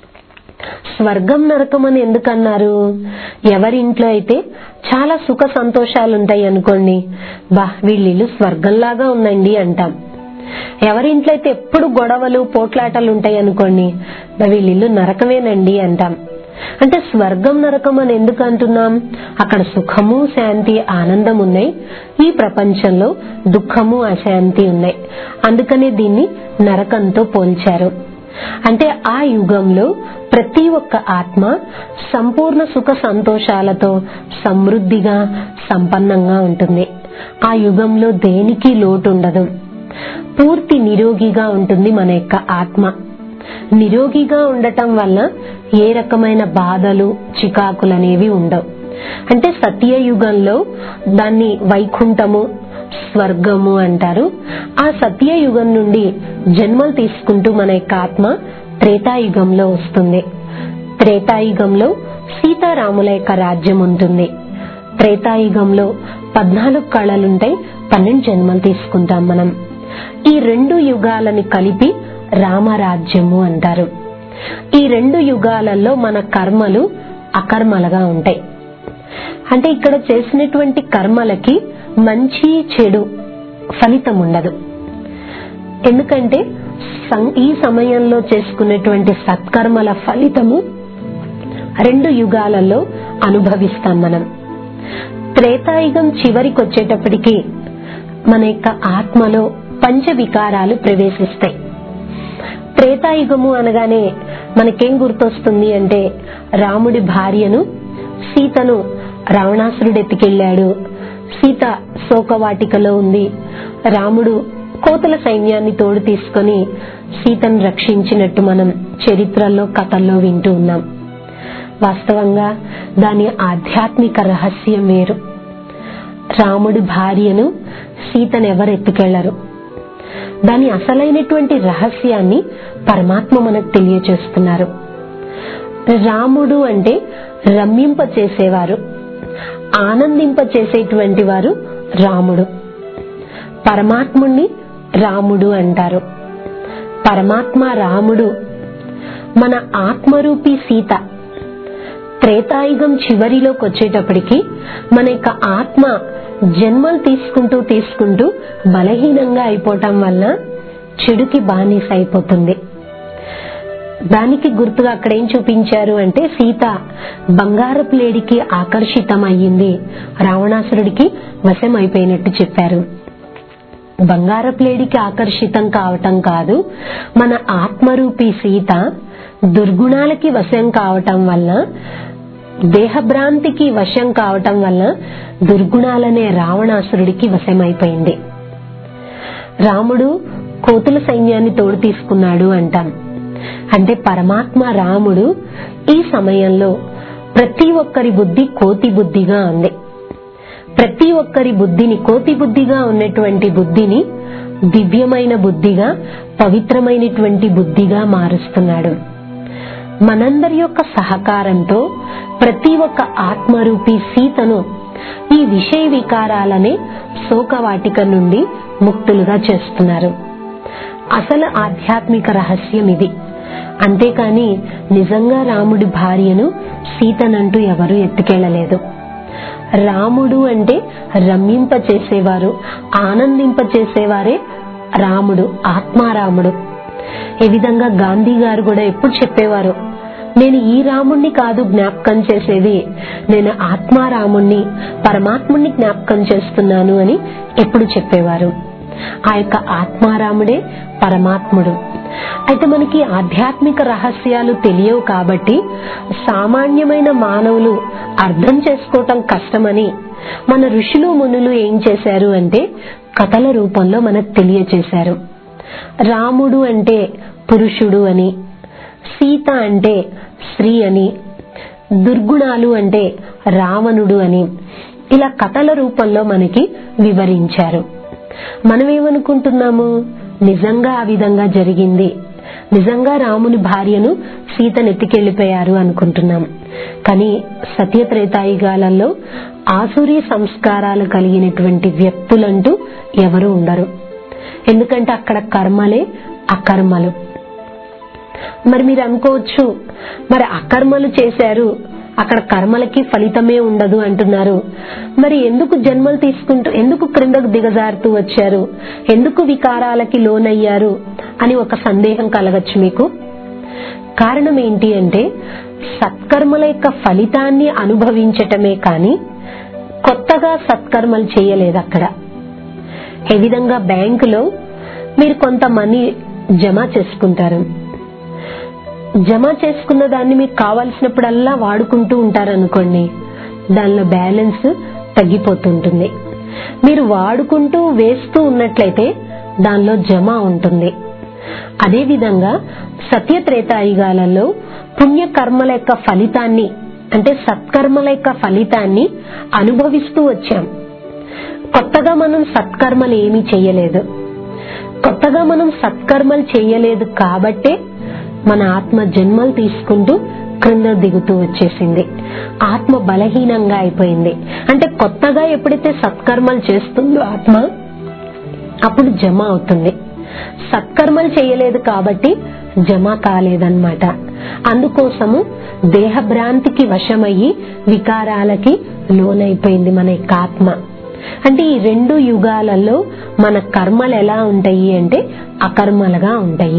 స్వర్గం నరకం అని ఎందుకన్నారు ఎవరింట్లో అయితే చాలా సుఖ సంతోషాలు ఉంటాయి అనుకోండి బా వీళ్ళిల్లు స్వర్గంలాగా ఉందండి అంటాం ఎవరింట్లో అయితే ఎప్పుడు గొడవలు పోట్లాటలు ఉంటాయి అనుకోండి బా వీళ్ళిల్లు నరకమేనండి అంటాం అంటే స్వర్గం నరకం అని ఎందుకు అంటున్నాం అక్కడ సుఖము శాంతి ఆనందం ఉన్నాయి ఈ ప్రపంచంలో దుఃఖము అశాంతి ఉన్నాయి అందుకనే దీన్ని నరకంతో పోల్చారు అంటే ఆ యుగంలో ప్రతి ఒక్క ఆత్మ సంపూర్ణ సుఖ సంతోషాలతో సమృద్ధిగా సంపన్నంగా ఉంటుంది ఆ యుగంలో దేనికి లోటు ఉండదు పూర్తి నిరోగిగా ఉంటుంది మన యొక్క ఆత్మ నిరోగిగా ఉండటం వల్ల ఏ రకమైన బాధలు చికాకులు అనేవి ఉండవు అంటే సత్యయుగంలో దాన్ని వైకుంఠము స్వర్గము అంటారు ఆ సత్యయుగం నుండి జన్మలు తీసుకుంటూ మన యొక్క ఆత్మ త్రేతాయుగంలో వస్తుంది త్రేతాయుగంలో సీతారాముల యొక్క రాజ్యం ఉంటుంది త్రేతాయుగంలో పద్నాలుగు కళలుంటాయి పన్నెండు జన్మలు తీసుకుంటాం మనం ఈ రెండు యుగాలని కలిపి రామరాజ్యము అంటారు ఈ రెండు యుగాలలో మన కర్మలు అకర్మలుగా ఉంటాయి అంటే ఇక్కడ చేసినటువంటి కర్మలకి మంచి చెడు ఫలితం ఉండదు ఎందుకంటే సం- ఈ సమయంలో చేసుకునేటువంటి సత్కర్మల ఫలితము రెండు యుగాలలో అనుభవిస్తాం మనం త్రేతాయుగం చివరికి వచ్చేటప్పటికి మన యొక్క ఆత్మలో పంచ వికారాలు ప్రవేశిస్తాయి త్రేతాయుగము అనగానే మనకేం గుర్తొస్తుంది అంటే రాముడి భార్యను సీతను రావణాసురుడు ఎత్తుకెళ్లాడు సీత శోకవాటికలో ఉంది రాముడు కోతల సైన్యాన్ని తోడు తీసుకొని సీతను రక్షించినట్టు మనం చరిత్రల్లో కథల్లో వింటూ ఉన్నాం వాస్తవంగా దాని ఆధ్యాత్మిక రహస్యం వేరు రాముడి భార్యను సీతను ఎవరు ఎత్తుకెళ్లరు దాని అసలైనటువంటి రహస్యాన్ని పరమాత్మ మనకు తెలియచేస్తున్నారు రాముడు అంటే రమ్యింప చేసేవారు ఆనందింప చేసేటువంటి వారు రాముడు పరమాత్ముణ్ణి రాముడు అంటారు పరమాత్మ రాముడు మన ఆత్మరూపి సీత త్రేతాయుగం చివరిలోకి వచ్చేటప్పటికి మన యొక్క ఆత్మ జన్మలు తీసుకుంటూ తీసుకుంటూ బలహీనంగా అయిపోవటం వల్ల చెడుకి బానిస అయిపోతుంది దానికి గుర్తుగా అక్కడ ఏం చూపించారు అంటే సీత బంగారపు లేడికి ఆకర్షితం అయ్యింది రావణాసురుడికి వశం అయిపోయినట్టు చెప్పారు బంగారపు లేడికి ఆకర్షితం కావటం కాదు మన ఆత్మరూపి సీత దుర్గుణాలకి వశం కావటం వల్ల దేహభ్రాంతికి వశం కావటం వల్ల దుర్గుణాలనే రావణాసురుడికి వశమైపోయింది రాముడు కోతుల సైన్యాన్ని తోడు తీసుకున్నాడు అంటాం అంటే పరమాత్మ రాముడు ఈ సమయంలో ప్రతి ఒక్కరి బుద్ధి కోతి బుద్ధిగా ఉంది ప్రతి ఒక్కరి బుద్ధిని కోతి బుద్ధిగా ఉన్నటువంటి బుద్ధిని దివ్యమైన బుద్ధిగా పవిత్రమైనటువంటి బుద్ధిగా మారుస్తున్నాడు మనందరి యొక్క సహకారంతో ప్రతి ఒక్క ఆత్మరూపి సీతను ఈ విషయ వికారాలనే శోకవాటిక నుండి ముక్తులుగా చేస్తున్నారు అసలు ఆధ్యాత్మిక రహస్యం ఇది అంతేకాని నిజంగా రాముడి భార్యను సీతనంటూ ఎవరూ ఎత్తుకెళ్లలేదు రాముడు అంటే రమ్యింప చేసేవారు ఆనందింప చేసేవారే రాముడు ఆత్మారాముడు ఈ విధంగా గాంధీ గారు కూడా ఎప్పుడు చెప్పేవారు నేను ఈ రాముణ్ణి కాదు జ్ఞాపకం చేసేది నేను ఆత్మారాముణ్ణి పరమాత్ముణ్ణి జ్ఞాపకం చేస్తున్నాను అని ఎప్పుడు చెప్పేవారు ఆ యొక్క ఆత్మారాముడే పరమాత్ముడు అయితే మనకి ఆధ్యాత్మిక రహస్యాలు తెలియవు కాబట్టి సామాన్యమైన మానవులు అర్థం చేసుకోవటం కష్టమని మన ఋషులు మునులు ఏం చేశారు అంటే కథల రూపంలో మనకు తెలియచేశారు రాముడు అంటే పురుషుడు అని సీత అంటే స్త్రీ అని దుర్గుణాలు అంటే రావణుడు అని ఇలా కథల రూపంలో మనకి వివరించారు మనమేమనుకుంటున్నాము నిజంగా ఆ విధంగా జరిగింది నిజంగా రాముని భార్యను సీతను ఎత్తికెళ్లిపోయారు అనుకుంటున్నాం కానీ సత్యత్రేతాయుగాలలో ఆసురీ సంస్కారాలు కలిగినటువంటి వ్యక్తులంటూ ఎవరు ఉండరు ఎందుకంటే అక్కడ కర్మలే అకర్మలు మరి మీరు అనుకోవచ్చు మరి అకర్మలు చేశారు అక్కడ కర్మలకి ఫలితమే ఉండదు అంటున్నారు మరి ఎందుకు జన్మలు తీసుకుంటూ ఎందుకు క్రిందకు దిగజారుతూ వచ్చారు ఎందుకు వికారాలకి లోనయ్యారు అని ఒక సందేహం కలగచ్చు మీకు కారణం ఏంటి అంటే సత్కర్మల యొక్క ఫలితాన్ని అనుభవించటమే కాని కొత్తగా సత్కర్మలు చేయలేదు అక్కడ ఏ విధంగా బ్యాంకులో మీరు కొంత మనీ జమ చేసుకుంటారు జమ చేసుకున్న దాన్ని మీకు కావాల్సినప్పుడల్లా వాడుకుంటూ ఉంటారనుకోండి దానిలో బ్యాలెన్స్ తగ్గిపోతుంటుంది మీరు వాడుకుంటూ వేస్తూ ఉన్నట్లయితే దానిలో జమ ఉంటుంది అదేవిధంగా సత్యత్రేతాయుగాలలో పుణ్యకర్మల యొక్క ఫలితాన్ని అంటే సత్కర్మల యొక్క ఫలితాన్ని అనుభవిస్తూ వచ్చాం కొత్తగా మనం సత్కర్మలు ఏమీ చేయలేదు కొత్తగా మనం సత్కర్మలు చేయలేదు కాబట్టే మన ఆత్మ జన్మలు తీసుకుంటూ క్రింద దిగుతూ వచ్చేసింది ఆత్మ బలహీనంగా అయిపోయింది అంటే కొత్తగా ఎప్పుడైతే సత్కర్మలు చేస్తుందో ఆత్మ అప్పుడు జమ అవుతుంది సత్కర్మలు చేయలేదు కాబట్టి జమ కాలేదన్నమాట అందుకోసము దేహభ్రాంతికి వశమయ్యి వికారాలకి లోనైపోయింది మన యొక్క ఆత్మ అంటే ఈ రెండు యుగాలలో మన కర్మలు ఎలా ఉంటాయి అంటే అకర్మలుగా ఉంటాయి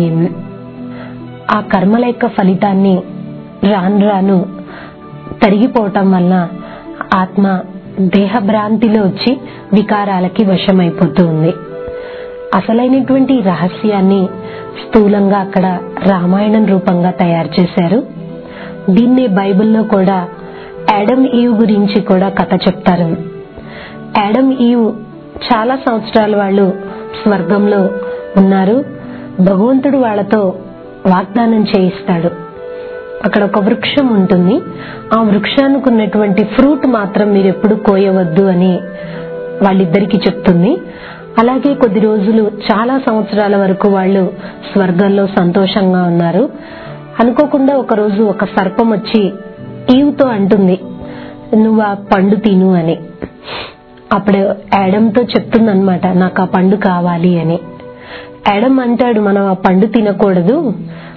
ఆ కర్మల యొక్క ఫలితాన్ని రాను రాను తరిగిపోవటం వల్ల ఆత్మ దేహభ్రాంతిలో వచ్చి వికారాలకి వశమైపోతూ ఉంది అసలైనటువంటి రహస్యాన్ని స్థూలంగా అక్కడ రామాయణం రూపంగా తయారు చేశారు దీన్నే బైబిల్లో కూడా యాడమ్ ఈవ్ గురించి కూడా కథ చెప్తారు యాడమ్ ఈవ్ చాలా సంవత్సరాల వాళ్ళు స్వర్గంలో ఉన్నారు భగవంతుడు వాళ్ళతో వాగ్దానం చేయిస్తాడు అక్కడ ఒక వృక్షం ఉంటుంది ఆ వృక్షానికి ఉన్నటువంటి ఫ్రూట్ మాత్రం మీరు ఎప్పుడు కోయవద్దు అని వాళ్ళిద్దరికి చెప్తుంది అలాగే కొద్ది రోజులు చాలా సంవత్సరాల వరకు వాళ్ళు స్వర్గంలో సంతోషంగా ఉన్నారు అనుకోకుండా ఒక రోజు ఒక సర్పం వచ్చి ఈవుతో అంటుంది నువ్వు ఆ పండు తిను అని అప్పుడు యాడమ్తో చెప్తుంది అనమాట నాకు ఆ పండు కావాలి అని యాడమ్ అంటాడు మనం ఆ పండు తినకూడదు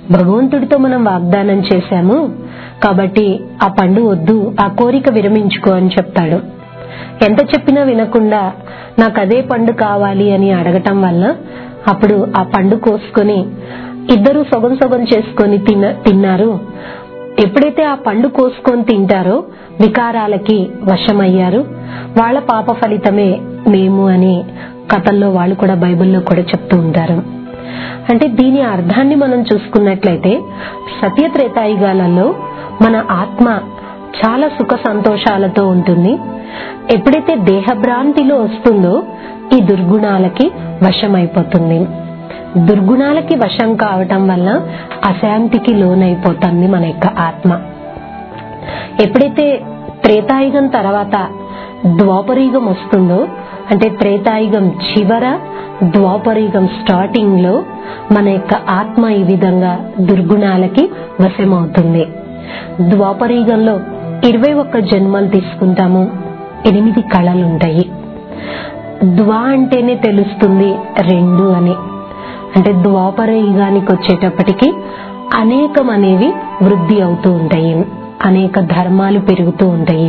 భగవంతుడితో మనం వాగ్దానం చేశాము కాబట్టి ఆ పండు వద్దు ఆ కోరిక విరమించుకో అని చెప్తాడు ఎంత చెప్పినా వినకుండా నాకు అదే పండు కావాలి అని అడగటం వల్ల అప్పుడు ఆ పండు కోసుకొని ఇద్దరు సొగం సొగం చేసుకొని తిన్న తిన్నారు ఎప్పుడైతే ఆ పండు కోసుకొని తింటారో వికారాలకి వశమయ్యారు వాళ్ళ పాప ఫలితమే మేము అని కథల్లో వాళ్ళు కూడా బైబిల్లో కూడా చెప్తూ ఉంటారు అంటే దీని అర్థాన్ని మనం చూసుకున్నట్లయితే సత్యత్రేతాయుగాలలో మన ఆత్మ చాలా సుఖ సంతోషాలతో ఉంటుంది ఎప్పుడైతే దేహభ్రాంతిలో వస్తుందో ఈ దుర్గుణాలకి వశమైపోతుంది దుర్గుణాలకి వశం కావటం వల్ల అశాంతికి లోనైపోతుంది మన యొక్క ఆత్మ ఎప్పుడైతే త్రేతాయుగం తర్వాత ద్వాపరయుగం వస్తుందో అంటే త్రేతాయుగం చివర ద్వాపరయుగం స్టార్టింగ్ లో మన యొక్క ఆత్మ ఈ విధంగా దుర్గుణాలకి వశమవుతుంది ద్వాపరయుగంలో ఇరవై ఒక్క జన్మలు తీసుకుంటాము ఎనిమిది కళలు ఉంటాయి ద్వా అంటేనే తెలుస్తుంది రెండు అని అంటే ద్వాపర యుగానికి వచ్చేటప్పటికి అనేకం అనేవి వృద్ధి అవుతూ ఉంటాయి అనేక ధర్మాలు పెరుగుతూ ఉంటాయి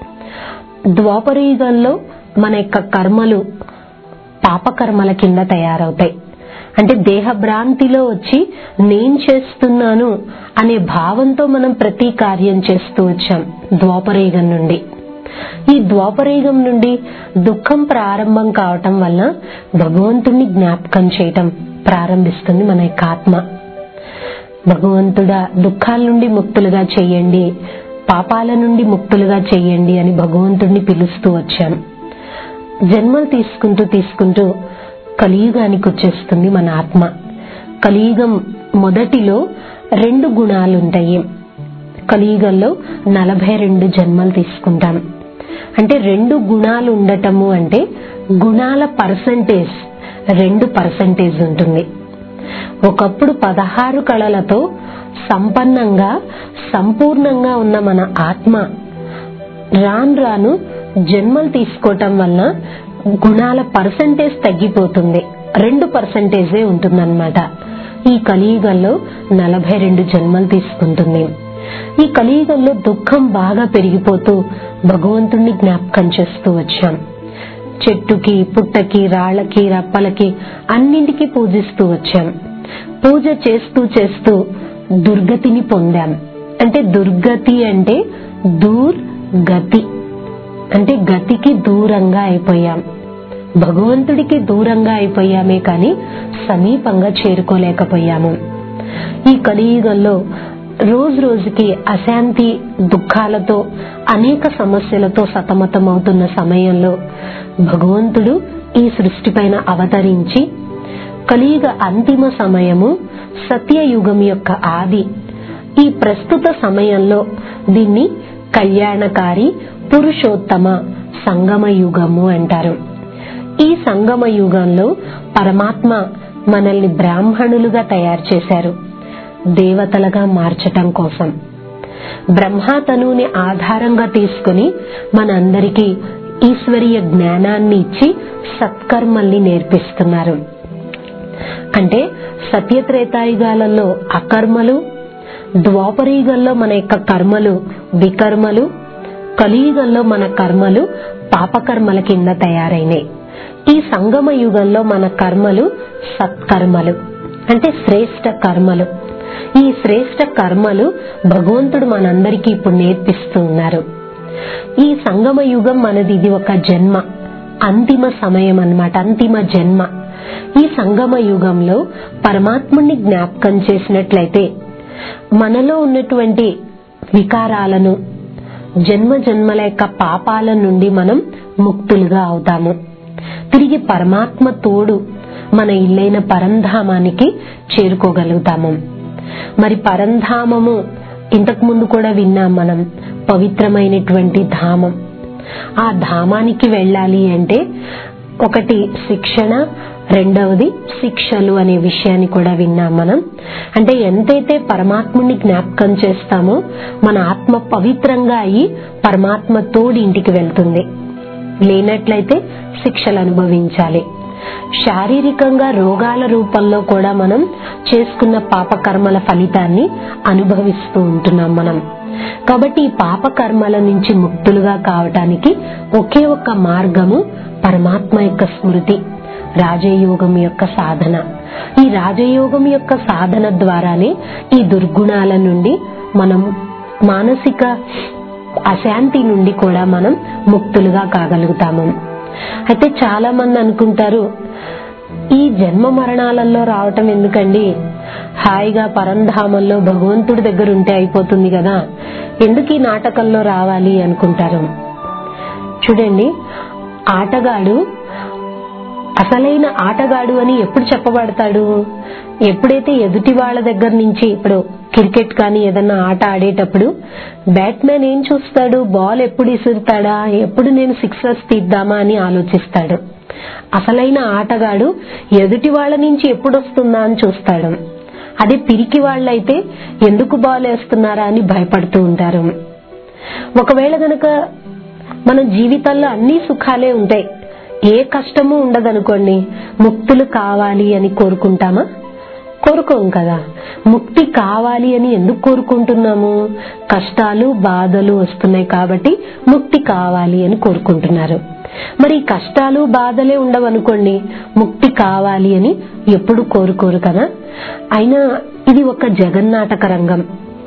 ద్వాపర యుగంలో మన యొక్క కర్మలు పాపకర్మల కింద తయారవుతాయి అంటే దేహభ్రాంతిలో వచ్చి నేను చేస్తున్నాను అనే భావంతో మనం ప్రతి కార్యం చేస్తూ వచ్చాం ద్వాపరయుగం నుండి ఈ ద్వాపరయుగం నుండి దుఃఖం ప్రారంభం కావటం వల్ల భగవంతుణ్ణి జ్ఞాపకం చేయటం ప్రారంభిస్తుంది మన యొక్క ఆత్మ భగవంతుడా దుఃఖాల నుండి ముక్తులుగా చేయండి పాపాల నుండి ముక్తులుగా చేయండి అని భగవంతుడిని పిలుస్తూ వచ్చాం జన్మలు తీసుకుంటూ తీసుకుంటూ కలియుగానికి వచ్చేస్తుంది మన ఆత్మ కలియుగం మొదటిలో రెండు గుణాలు ఉంటాయి కలియుగంలో నలభై రెండు జన్మలు తీసుకుంటాం అంటే రెండు గుణాలు ఉండటము అంటే గుణాల పర్సంటేజ్ రెండు పర్సంటేజ్ ఉంటుంది ఒకప్పుడు పదహారు కళలతో సంపన్నంగా సంపూర్ణంగా ఉన్న మన ఆత్మ రాను రాను జన్మలు తీసుకోవటం వలన గుణాల పర్సంటేజ్ తగ్గిపోతుంది రెండు పర్సంటేజే ఉంటుందన్నమాట ఈ కలియుగంలో నలభై రెండు జన్మలు తీసుకుంటుంది ఈ కలియుగంలో దుఃఖం బాగా పెరిగిపోతూ భగవంతుణ్ణి జ్ఞాపకం చేస్తూ వచ్చాం చెట్టుకి పుట్టకి రాళ్లకి రప్పలకి అన్నింటికి పూజిస్తూ వచ్చాం పూజ చేస్తూ చేస్తూ దుర్గతిని పొందాం అంటే దుర్గతి అంటే దూర్ గతి అంటే గతికి దూరంగా అయిపోయాం భగవంతుడికి దూరంగా అయిపోయామే కానీ సమీపంగా చేరుకోలేకపోయాము ఈ కలియుగంలో రోజు రోజుకి అశాంతి దుఃఖాలతో అనేక సమస్యలతో సతమతమవుతున్న సమయంలో భగవంతుడు ఈ సృష్టిపైన అవతరించి కలియుగ అంతిమ సమయము సత్యయుగం యొక్క ఆది ఈ ప్రస్తుత సమయంలో దీన్ని కళ్యాణకారి పురుషోత్తమ సంగమ యుగము అంటారు ఈ సంగమ యుగంలో పరమాత్మ మనల్ని బ్రాహ్మణులుగా తయారు చేశారు దేవతలుగా మార్చటం కోసం బ్రహ్మతనుని ఆధారంగా తీసుకుని మనందరికీ ఈశ్వరీయ జ్ఞానాన్ని ఇచ్చి సత్కర్మల్ని నేర్పిస్తున్నారు అంటే సత్యత్రేతాయుగాలలో అకర్మలు ద్వాపరయుగంలో మన యొక్క కర్మలు వికర్మలు కలియుగంలో మన కర్మలు పాపకర్మల కింద తయారైనాయి ఈ సంగమ యుగంలో మన కర్మలు సత్కర్మలు అంటే శ్రేష్ట కర్మలు ఈ శ్రేష్ట కర్మలు భగవంతుడు మనందరికీ ఇప్పుడు నేర్పిస్తూ ఉన్నారు ఈ సంగమ యుగం మనది ఇది ఒక జన్మ అంతిమ సమయం అన్నమాట అంతిమ జన్మ ఈ సంగమ యుగంలో పరమాత్ముణ్ణి జ్ఞాపకం చేసినట్లయితే మనలో ఉన్నటువంటి వికారాలను జన్మ జన్మల యొక్క పాపాల నుండి మనం ముక్తులుగా అవుతాము తిరిగి పరమాత్మ తోడు మన ఇల్లైన పరంధామానికి చేరుకోగలుగుతాము మరి పరంధామము ఇంతకు ముందు కూడా విన్నాం మనం పవిత్రమైనటువంటి ధామం ఆ ధామానికి వెళ్ళాలి అంటే ఒకటి శిక్షణ రెండవది శిక్షలు అనే విషయాన్ని కూడా విన్నాం మనం అంటే ఎంతైతే పరమాత్ముని జ్ఞాపకం చేస్తామో మన ఆత్మ పవిత్రంగా అయి పరమాత్మ తోడి ఇంటికి వెళ్తుంది లేనట్లయితే శిక్షలు అనుభవించాలి శారీరకంగా రోగాల రూపంలో కూడా మనం చేసుకున్న పాపకర్మల ఫలితాన్ని అనుభవిస్తూ ఉంటున్నాం మనం కాబట్టి ఈ పాపకర్మల నుంచి ముక్తులుగా కావటానికి ఒకే ఒక్క మార్గము పరమాత్మ యొక్క స్మృతి రాజయోగం యొక్క సాధన ఈ రాజయోగం యొక్క సాధన ద్వారానే ఈ దుర్గుణాల నుండి మనం మానసిక అశాంతి నుండి కూడా మనం ముక్తులుగా కాగలుగుతాము అయితే చాలా మంది అనుకుంటారు ఈ జన్మ మరణాలలో రావటం ఎందుకండి హాయిగా పరంధామంలో భగవంతుడి దగ్గర ఉంటే అయిపోతుంది కదా ఎందుకు ఈ నాటకంలో రావాలి అనుకుంటారు చూడండి ఆటగాడు అసలైన ఆటగాడు అని ఎప్పుడు చెప్పబడతాడు ఎప్పుడైతే ఎదుటి వాళ్ళ దగ్గర నుంచి ఇప్పుడు క్రికెట్ కానీ ఏదన్నా ఆట ఆడేటప్పుడు బ్యాట్మెన్ ఏం చూస్తాడు బాల్ ఎప్పుడు ఇసురుతాడా ఎప్పుడు నేను సిక్సర్స్ తీద్దామా అని ఆలోచిస్తాడు అసలైన ఆటగాడు ఎదుటి వాళ్ళ నుంచి ఎప్పుడు వస్తుందా అని చూస్తాడు అదే పిరికి వాళ్ళైతే ఎందుకు బాల్ వేస్తున్నారా అని భయపడుతూ ఉంటారు ఒకవేళ గనక మన జీవితంలో అన్ని సుఖాలే ఉంటాయి ఏ కష్టము ఉండదనుకోండి ముక్తులు కావాలి అని కోరుకుంటామా కోరుకోం కదా ముక్తి కావాలి అని ఎందుకు కోరుకుంటున్నాము కష్టాలు బాధలు వస్తున్నాయి కాబట్టి ముక్తి కావాలి అని కోరుకుంటున్నారు మరి కష్టాలు బాధలే ఉండవనుకోండి ముక్తి కావాలి అని ఎప్పుడు కోరుకోరు కదా అయినా ఇది ఒక జగన్నాటక రంగం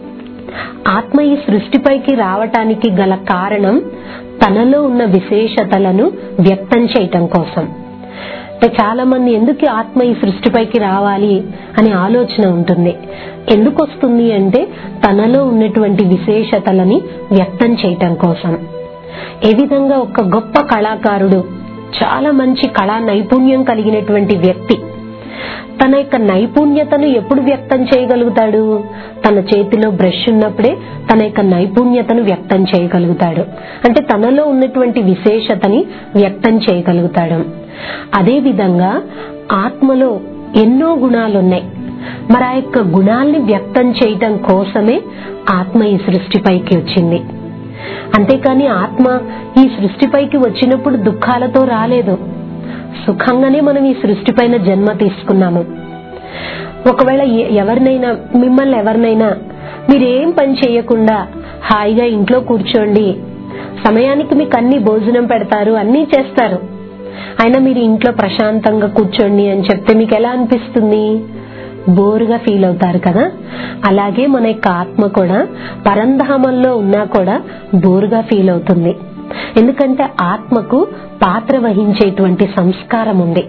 ఆత్మ ఈ సృష్టిపైకి రావటానికి గల కారణం తనలో ఉన్న విశేషతలను వ్యక్తం చేయటం కోసం అంటే చాలా మంది ఎందుకు ఆత్మ ఈ సృష్టిపైకి రావాలి అనే ఆలోచన ఉంటుంది ఎందుకు వస్తుంది అంటే తనలో ఉన్నటువంటి విశేషతలని వ్యక్తం చేయటం కోసం ఏ విధంగా ఒక గొప్ప కళాకారుడు చాలా మంచి కళా నైపుణ్యం కలిగినటువంటి వ్యక్తి తన యొక్క నైపుణ్యతను ఎప్పుడు వ్యక్తం చేయగలుగుతాడు తన చేతిలో బ్రష్ ఉన్నప్పుడే తన యొక్క నైపుణ్యతను వ్యక్తం చేయగలుగుతాడు అంటే తనలో ఉన్నటువంటి విశేషతని వ్యక్తం చేయగలుగుతాడు అదే విధంగా ఆత్మలో ఎన్నో గుణాలున్నాయి మరి ఆ యొక్క గుణాల్ని వ్యక్తం చేయటం కోసమే ఆత్మ ఈ సృష్టిపైకి వచ్చింది అంతేకాని ఆత్మ ఈ సృష్టిపైకి వచ్చినప్పుడు దుఃఖాలతో రాలేదు సుఖంగానే మనం ఈ సృష్టి పైన జన్మ తీసుకున్నాము ఒకవేళ ఎ- ఎవరినైనా మిమ్మల్ని ఎవరినైనా మీరేం పని చేయకుండా హాయిగా ఇంట్లో కూర్చోండి సమయానికి మీకు అన్ని భోజనం పెడతారు అన్నీ చేస్తారు అయినా మీరు ఇంట్లో ప్రశాంతంగా కూర్చోండి అని చెప్తే మీకు ఎలా అనిపిస్తుంది బోరుగా ఫీల్ అవుతారు కదా అలాగే మన యొక్క ఆత్మ కూడా పరంధామంలో ఉన్నా కూడా బోరుగా ఫీల్ అవుతుంది ఎందుకంటే ఆత్మకు పాత్ర వహించేటువంటి సంస్కారం ఉంది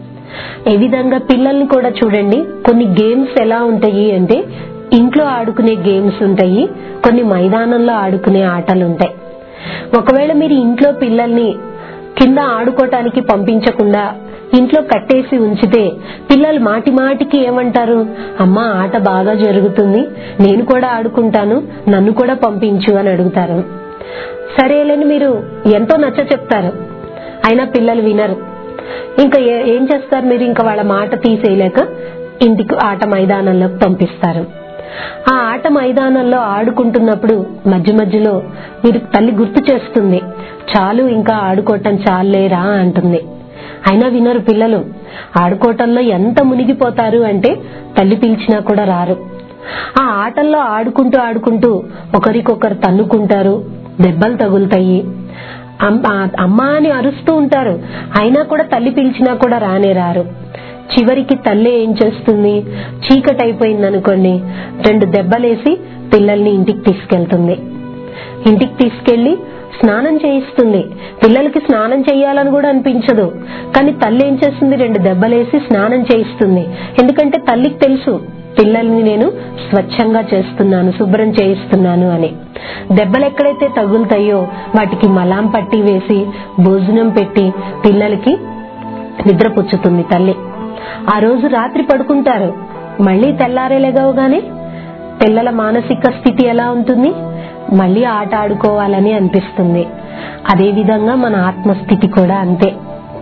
ఏ విధంగా పిల్లల్ని కూడా చూడండి కొన్ని గేమ్స్ ఎలా ఉంటాయి అంటే ఇంట్లో ఆడుకునే గేమ్స్ ఉంటాయి కొన్ని మైదానంలో ఆడుకునే ఆటలు ఉంటాయి ఒకవేళ మీరు ఇంట్లో పిల్లల్ని కింద ఆడుకోవటానికి పంపించకుండా ఇంట్లో కట్టేసి ఉంచితే పిల్లలు మాటి మాటికి ఏమంటారు అమ్మా ఆట బాగా జరుగుతుంది నేను కూడా ఆడుకుంటాను నన్ను కూడా పంపించు అని అడుగుతారు సరేలేని మీరు ఎంతో నచ్చ చెప్తారు అయినా పిల్లలు వినరు ఇంకా ఏ- ఏం చేస్తారు మీరు ఇంకా వాళ్ళ మాట తీసేయలేక ఇంటికి ఆట మైదానంలోకి పంపిస్తారు ఆ ఆట మైదానంలో ఆడుకుంటున్నప్పుడు మధ్య మధ్యలో మీరు తల్లి గుర్తు చేస్తుంది చాలు ఇంకా ఆడుకోవటం చాలేరా అంటుంది అయినా వినరు పిల్లలు ఆడుకోవటంలో ఎంత మునిగిపోతారు అంటే తల్లి పిలిచినా కూడా రారు ఆ ఆటల్లో ఆడుకుంటూ ఆడుకుంటూ ఒకరికొకరు తన్నుకుంటారు దెబ్బలు తగులుతాయి అమ్- ఆ అమ్మ అని అరుస్తూ ఉంటారు అయినా కూడా తల్లి పిలిచినా కూడా రానే రారు చివరికి తల్లి ఏం చేస్తుంది చీకటి అయిపోయింది అనుకోండి రెండు దెబ్బలేసి పిల్లల్ని ఇంటికి తీసుకెళ్తుంది ఇంటికి తీసుకెళ్లి స్నానం చేయిస్తుంది పిల్లలకి స్నానం చేయాలని కూడా అనిపించదు కానీ తల్లి ఏం చేస్తుంది రెండు దెబ్బలేసి స్నానం చేయిస్తుంది ఎందుకంటే తల్లికి తెలుసు పిల్లల్ని నేను స్వచ్ఛంగా చేస్తున్నాను శుభ్రం చేయిస్తున్నాను అని దెబ్బలు ఎక్కడైతే తగులుతాయో వాటికి మలాం పట్టి వేసి భోజనం పెట్టి పిల్లలకి నిద్రపుచ్చుతుంది తల్లి ఆ రోజు రాత్రి పడుకుంటారు మళ్ళీ తెల్లారే లెగవగానే పిల్లల మానసిక స్థితి ఎలా ఉంటుంది మళ్ళీ ఆట ఆడుకోవాలని అనిపిస్తుంది అదే విధంగా మన ఆత్మస్థితి కూడా అంతే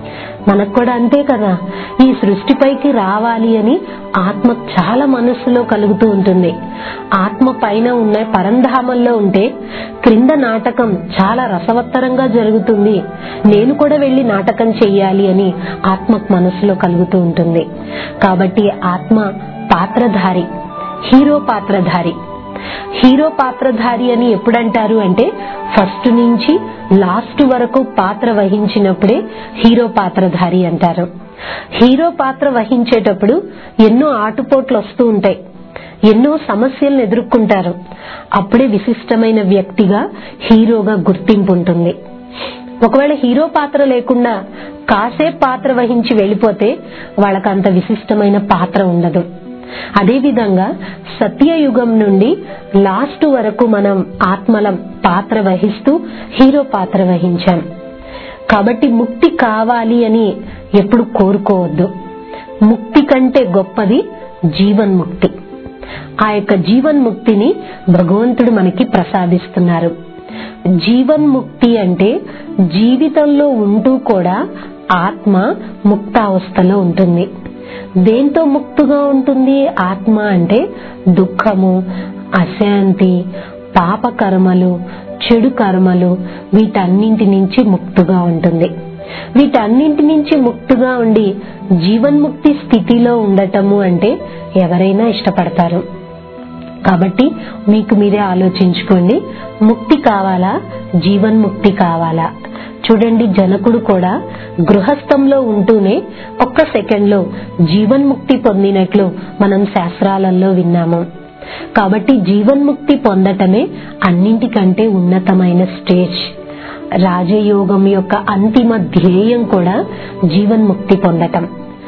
మనకు కూడా అంతే కదా ఈ సృష్టిపైకి రావాలి అని ఆత్మ చాలా మనస్సులో కలుగుతూ ఉంటుంది ఆత్మ పైన ఉన్న పరంధామంలో ఉంటే క్రింద నాటకం చాలా రసవత్తరంగా జరుగుతుంది నేను కూడా వెళ్లి నాటకం చెయ్యాలి అని ఆత్మ మనసులో కలుగుతూ ఉంటుంది కాబట్టి ఆత్మ పాత్రధారి హీరో పాత్రధారి హీరో పాత్రధారి అని ఎప్పుడంటారు అంటే ఫస్ట్ నుంచి లాస్ట్ వరకు పాత్ర వహించినప్పుడే హీరో పాత్రధారి అంటారు హీరో పాత్ర వహించేటప్పుడు ఎన్నో ఆటుపోట్లు వస్తూ ఉంటాయి ఎన్నో సమస్యలను ఎదుర్కొంటారు అప్పుడే విశిష్టమైన వ్యక్తిగా హీరోగా గుర్తింపు ఉంటుంది ఒకవేళ హీరో పాత్ర లేకుండా కాసేపు పాత్ర వహించి వెళ్ళిపోతే వాళ్ళకంత విశిష్టమైన పాత్ర ఉండదు అదేవిధంగా సత్యయుగం నుండి లాస్ట్ వరకు మనం ఆత్మలం పాత్ర వహిస్తూ హీరో పాత్ర వహించాం కాబట్టి ముక్తి కావాలి అని ఎప్పుడు కోరుకోవద్దు ముక్తి కంటే గొప్పది జీవన్ముక్తి ఆ యొక్క జీవన్ముక్తిని భగవంతుడు మనకి ప్రసాదిస్తున్నారు జీవన్ముక్తి అంటే జీవితంలో ఉంటూ కూడా ఆత్మ ముక్తావస్థలో ఉంటుంది దేంతో ముక్తుగా ఉంటుంది ఆత్మ అంటే దుఃఖము అశాంతి పాప కర్మలు చెడు కర్మలు వీటన్నింటి నుంచి ముక్తుగా ఉంటుంది వీటన్నింటి నుంచి ముక్తుగా ఉండి జీవన్ముక్తి స్థితిలో ఉండటము అంటే ఎవరైనా ఇష్టపడతారు కాబట్టి మీకు మీరే ఆలోచించుకోండి ముక్తి కావాలా జీవన్ముక్తి కావాలా చూడండి జనకుడు కూడా గృహస్థంలో ఉంటూనే ఒక్క సెకండ్ లో జీవన్ముక్తి పొందినట్లు మనం శాస్త్రాలలో విన్నాము కాబట్టి జీవన్ముక్తి పొందటమే అన్నింటికంటే ఉన్నతమైన స్టేజ్ రాజయోగం యొక్క అంతిమ ధ్యేయం కూడా జీవన్ముక్తి పొందటం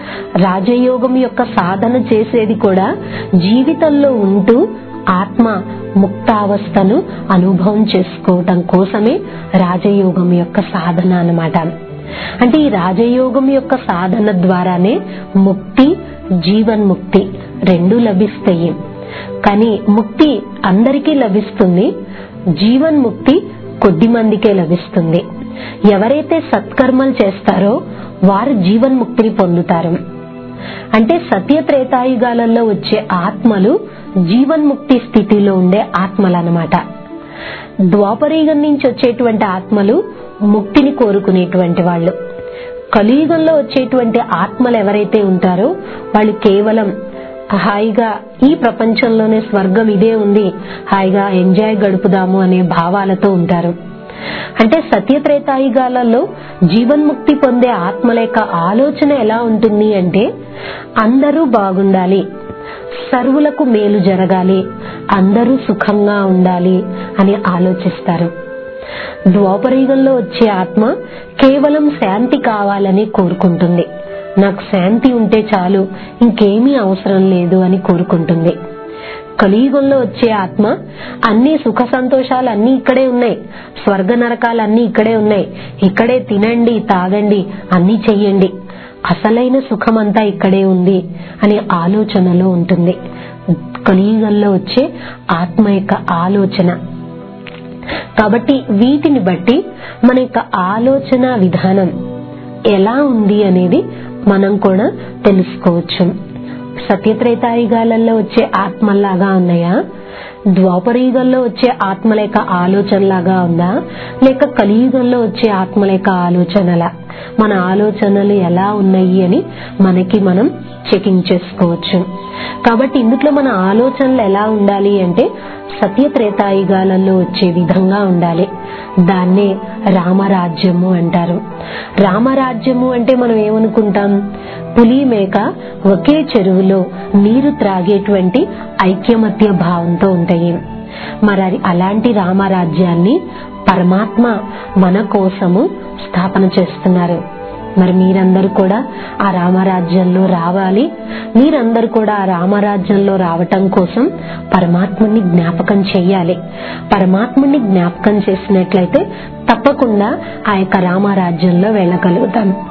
రాజయోగం యొక్క సాధన చేసేది కూడా జీవితంలో ఉంటూ ఆత్మ ముక్తావస్థను అనుభవం చేసుకోవటం కోసమే రాజయోగం యొక్క సాధన అన్నమాట అంటే ఈ రాజయోగం యొక్క సాధన ద్వారానే ముక్తి జీవన్ముక్తి రెండు లభిస్తాయి కానీ ముక్తి అందరికీ లభిస్తుంది జీవన్ముక్తి కొద్ది మందికే లభిస్తుంది ఎవరైతే సత్కర్మలు చేస్తారో వారు జీవన్ముక్తిని పొందుతారు అంటే సత్య త్రేతాయుగాలలో వచ్చే ఆత్మలు జీవన్ముక్తి స్థితిలో ఉండే ఆత్మలు అన్నమాట ద్వాపరయుగం నుంచి వచ్చేటువంటి ఆత్మలు ముక్తిని కోరుకునేటువంటి వాళ్ళు కలియుగంలో వచ్చేటువంటి ఆత్మలు ఎవరైతే ఉంటారో వాళ్ళు కేవలం హాయిగా ఈ ప్రపంచంలోనే స్వర్గం ఇదే ఉంది హాయిగా ఎంజాయ్ గడుపుదాము అనే భావాలతో ఉంటారు అంటే సత్యత్రేతాయుగాలలో జీవన్ముక్తి పొందే ఆత్మల యొక్క ఆలోచన ఎలా ఉంటుంది అంటే అందరూ బాగుండాలి సర్వులకు మేలు జరగాలి అందరూ సుఖంగా ఉండాలి అని ఆలోచిస్తారు ద్వాపరయుగంలో వచ్చే ఆత్మ కేవలం శాంతి కావాలని కోరుకుంటుంది నాకు శాంతి ఉంటే చాలు ఇంకేమీ అవసరం లేదు అని కోరుకుంటుంది కలియుగంలో వచ్చే ఆత్మ అన్ని సుఖ సంతోషాలు అన్ని ఇక్కడే ఉన్నాయి స్వర్గ నరకాలు అన్ని ఇక్కడే ఉన్నాయి ఇక్కడే తినండి తాగండి అన్ని చెయ్యండి అసలైన సుఖం అంతా ఇక్కడే ఉంది అనే ఆలోచనలో ఉంటుంది కలియుగంలో వచ్చే ఆత్మ యొక్క ఆలోచన కాబట్టి వీటిని బట్టి మన యొక్క ఆలోచన విధానం ఎలా ఉంది అనేది మనం కూడా తెలుసుకోవచ్చు సత్యత్రేతాయుగాలలో వచ్చే ఆత్మల్లాగా ఉన్నాయా ద్వాపరయుగంలో వచ్చే ఆత్మల యొక్క ఆలోచనలాగా ఉందా లేక కలియుగంలో వచ్చే ఆత్మల యొక్క ఆలోచనల మన ఆలోచనలు ఎలా ఉన్నాయి అని మనకి మనం చెకింగ్ చేసుకోవచ్చు కాబట్టి ఇందులో మన ఆలోచనలు ఎలా ఉండాలి అంటే సత్యత్రేతాయుగాలలో వచ్చే విధంగా ఉండాలి దాన్నే రామరాజ్యము అంటారు రామరాజ్యము అంటే మనం ఏమనుకుంటాం పులి మేక ఒకే చెరువులో నీరు త్రాగేటువంటి ఐక్యమత్య భావంతో ఉంటాయి మరి అలాంటి రామరాజ్యాన్ని పరమాత్మ మన కోసము స్థాపన చేస్తున్నారు మరి మీరందరూ కూడా ఆ రామరాజ్యంలో రావాలి మీరందరూ కూడా ఆ రామరాజ్యంలో రావటం కోసం పరమాత్మని జ్ఞాపకం చెయ్యాలి పరమాత్మని జ్ఞాపకం చేసినట్లయితే తప్పకుండా ఆ యొక్క రామరాజ్యంలో వెళ్ళగలుగుతాం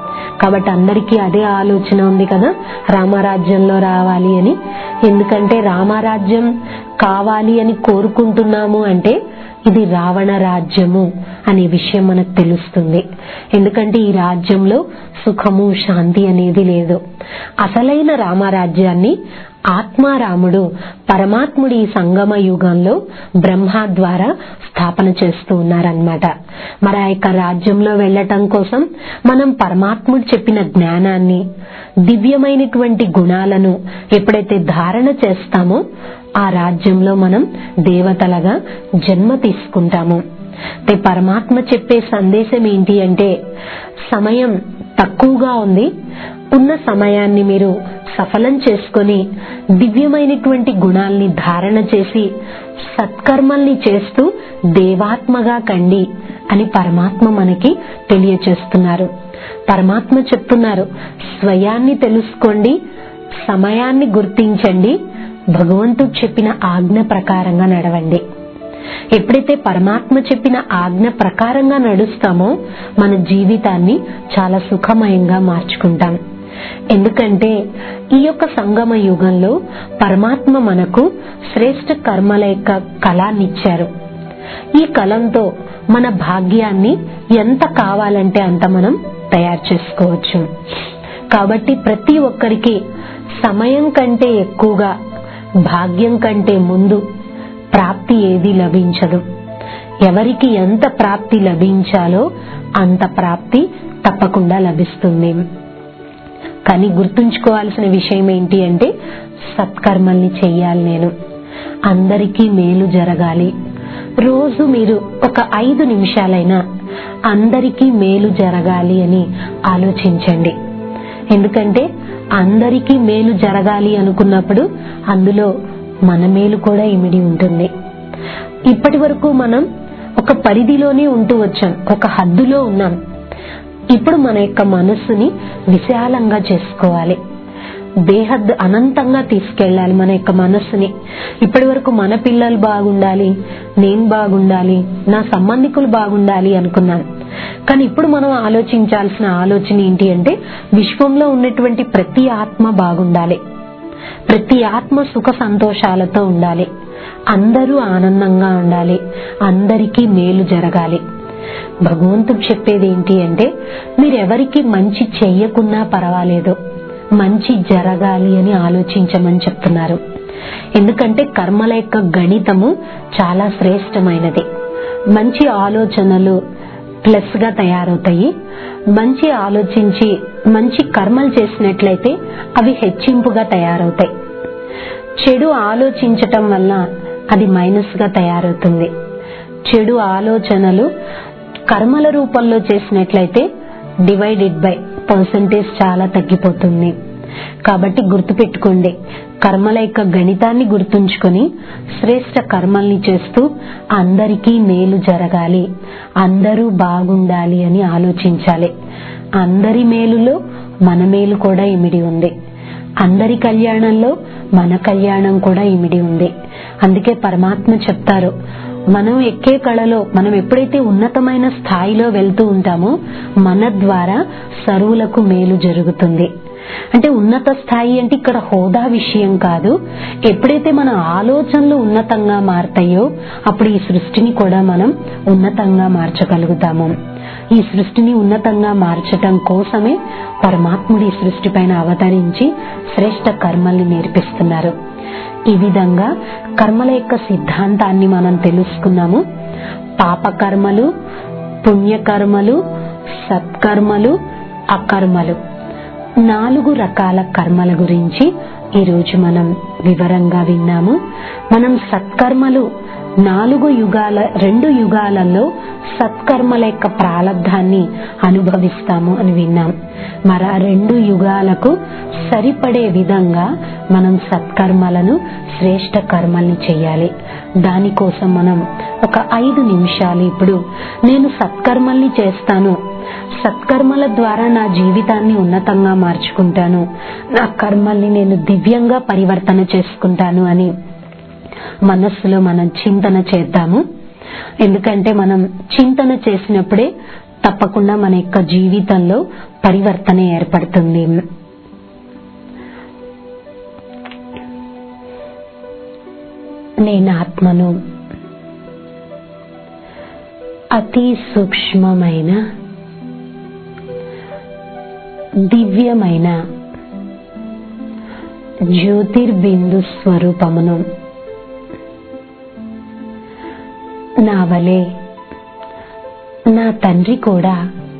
కాబట్టి అందరికీ అదే ఆలోచన ఉంది కదా రామరాజ్యంలో రావాలి అని ఎందుకంటే రామరాజ్యం కావాలి అని కోరుకుంటున్నాము అంటే ఇది రావణ రాజ్యము అనే విషయం మనకు తెలుస్తుంది ఎందుకంటే ఈ రాజ్యంలో సుఖము శాంతి అనేది లేదు అసలైన రామరాజ్యాన్ని ఆత్మారాముడు పరమాత్ముడి ఈ సంగమ యుగంలో బ్రహ్మ ద్వారా స్థాపన చేస్తూ ఉన్నారనమాట మరి ఆ యొక్క రాజ్యంలో వెళ్ళటం కోసం మనం పరమాత్ముడు చెప్పిన జ్ఞానాన్ని దివ్యమైనటువంటి గుణాలను ఎప్పుడైతే ధారణ చేస్తామో ఆ రాజ్యంలో మనం దేవతలుగా జన్మ తీసుకుంటాము అంటే పరమాత్మ చెప్పే సందేశం ఏంటి అంటే సమయం తక్కువగా ఉంది ఉన్న సమయాన్ని మీరు సఫలం చేసుకొని దివ్యమైనటువంటి గుణాల్ని ధారణ చేసి సత్కర్మల్ని చేస్తూ దేవాత్మగా కండి అని పరమాత్మ మనకి తెలియచేస్తున్నారు పరమాత్మ చెప్తున్నారు స్వయాన్ని తెలుసుకోండి సమయాన్ని గుర్తించండి భగవంతుడు చెప్పిన ఆజ్ఞ ప్రకారంగా నడవండి ఎప్పుడైతే పరమాత్మ చెప్పిన ఆజ్ఞ ప్రకారంగా నడుస్తామో మన జీవితాన్ని చాలా సుఖమయంగా మార్చుకుంటాం ఎందుకంటే ఈ యొక్క సంగమ యుగంలో పరమాత్మ మనకు శ్రేష్ఠ కర్మల యొక్క కళాన్నిచ్చారు ఈ కలంతో మన భాగ్యాన్ని ఎంత కావాలంటే అంత మనం తయారు చేసుకోవచ్చు కాబట్టి ప్రతి ఒక్కరికి సమయం కంటే ఎక్కువగా భాగ్యం కంటే ముందు ప్రాప్తి ఏది లభించదు ఎవరికి ఎంత ప్రాప్తి లభించాలో అంత ప్రాప్తి తప్పకుండా లభిస్తుంది కానీ గుర్తుంచుకోవాల్సిన విషయం ఏంటి అంటే సత్కర్మల్ని చెయ్యాలి నేను అందరికీ మేలు జరగాలి రోజు మీరు ఒక ఐదు నిమిషాలైనా అందరికీ మేలు జరగాలి అని ఆలోచించండి ఎందుకంటే అందరికీ మేలు జరగాలి అనుకున్నప్పుడు అందులో మన మేలు కూడా ఇమిడి ఉంటుంది ఇప్పటి వరకు మనం ఒక పరిధిలోనే ఉంటూ వచ్చాం ఒక హద్దులో ఉన్నాం ఇప్పుడు మన యొక్క మనస్సుని విశాలంగా చేసుకోవాలి బేహద్ అనంతంగా తీసుకెళ్ళాలి మన యొక్క మనస్సుని ఇప్పటి వరకు మన పిల్లలు బాగుండాలి నేను బాగుండాలి నా సంబంధికులు బాగుండాలి అనుకున్నాను కానీ ఇప్పుడు మనం ఆలోచించాల్సిన ఆలోచన ఏంటి అంటే విశ్వంలో ఉన్నటువంటి ప్రతి ఆత్మ బాగుండాలి ప్రతి ఆత్మ సుఖ సంతోషాలతో ఉండాలి అందరూ ఆనందంగా ఉండాలి అందరికీ మేలు జరగాలి భగవంతుడు చెప్పేది ఏంటి అంటే మీరు ఎవరికి మంచి చెయ్యకున్నా పర్వాలేదు మంచి జరగాలి అని ఆలోచించమని చెప్తున్నారు ఎందుకంటే కర్మల యొక్క గణితము చాలా శ్రేష్టమైనది మంచి ఆలోచనలు ప్లస్ గా తయారవుతాయి మంచి ఆలోచించి మంచి కర్మలు చేసినట్లయితే అవి హెచ్చింపుగా తయారవుతాయి చెడు ఆలోచించటం వల్ల అది మైనస్ గా తయారవుతుంది చెడు ఆలోచనలు కర్మల రూపంలో చేసినట్లయితే డివైడెడ్ బై పర్సంటేజ్ చాలా తగ్గిపోతుంది కాబట్టి గుర్తుపెట్టుకోండి కర్మల యొక్క గణితాన్ని గుర్తుంచుకొని శ్రేష్ట కర్మల్ని చేస్తూ అందరికీ మేలు జరగాలి అందరూ బాగుండాలి అని ఆలోచించాలి అందరి మేలులో మన మేలు కూడా ఇమిడి ఉంది అందరి కళ్యాణంలో మన కళ్యాణం కూడా ఇమిడి ఉంది అందుకే పరమాత్మ చెప్తారు మనం ఎక్కే కళలో మనం ఎప్పుడైతే ఉన్నతమైన స్థాయిలో వెళ్తూ ఉంటామో మన ద్వారా సరువులకు మేలు జరుగుతుంది అంటే ఉన్నత స్థాయి అంటే ఇక్కడ హోదా విషయం కాదు ఎప్పుడైతే మన ఆలోచనలు ఉన్నతంగా మారతాయో అప్పుడు ఈ సృష్టిని కూడా మనం ఉన్నతంగా మార్చగలుగుతాము ఈ సృష్టిని ఉన్నతంగా మార్చటం కోసమే పరమాత్ముడి ఈ సృష్టి పైన అవతరించి శ్రేష్ట కర్మల్ని నేర్పిస్తున్నారు ఈ విధంగా కర్మల యొక్క సిద్ధాంతాన్ని మనం తెలుసుకున్నాము పాపకర్మలు పుణ్యకర్మలు సత్కర్మలు అకర్మలు నాలుగు రకాల కర్మల గురించి ఈరోజు మనం వివరంగా విన్నాము మనం సత్కర్మలు నాలుగు యుగాల రెండు యుగాలలో సత్కర్మల యొక్క ప్రారంధాన్ని అనుభవిస్తాము అని విన్నాం మరి ఆ రెండు యుగాలకు సరిపడే విధంగా మనం సత్కర్మలను శ్రేష్ట కర్మల్ని చేయాలి దానికోసం మనం ఒక ఐదు నిమిషాలు ఇప్పుడు నేను సత్కర్మల్ని చేస్తాను సత్కర్మల ద్వారా నా జీవితాన్ని ఉన్నతంగా మార్చుకుంటాను నా కర్మల్ని నేను దివ్యంగా పరివర్తన చేసుకుంటాను అని మనస్సులో మనం చింతన చేద్దాము ఎందుకంటే మనం చింతన చేసినప్పుడే తప్పకుండా మన యొక్క జీవితంలో పరివర్తన ఏర్పడుతుంది నేను ఆత్మను అతి సూక్ష్మమైన దివ్యమైన జ్యోతిర్బిందు స్వరూపమును నా వలె నా తండ్రి కూడా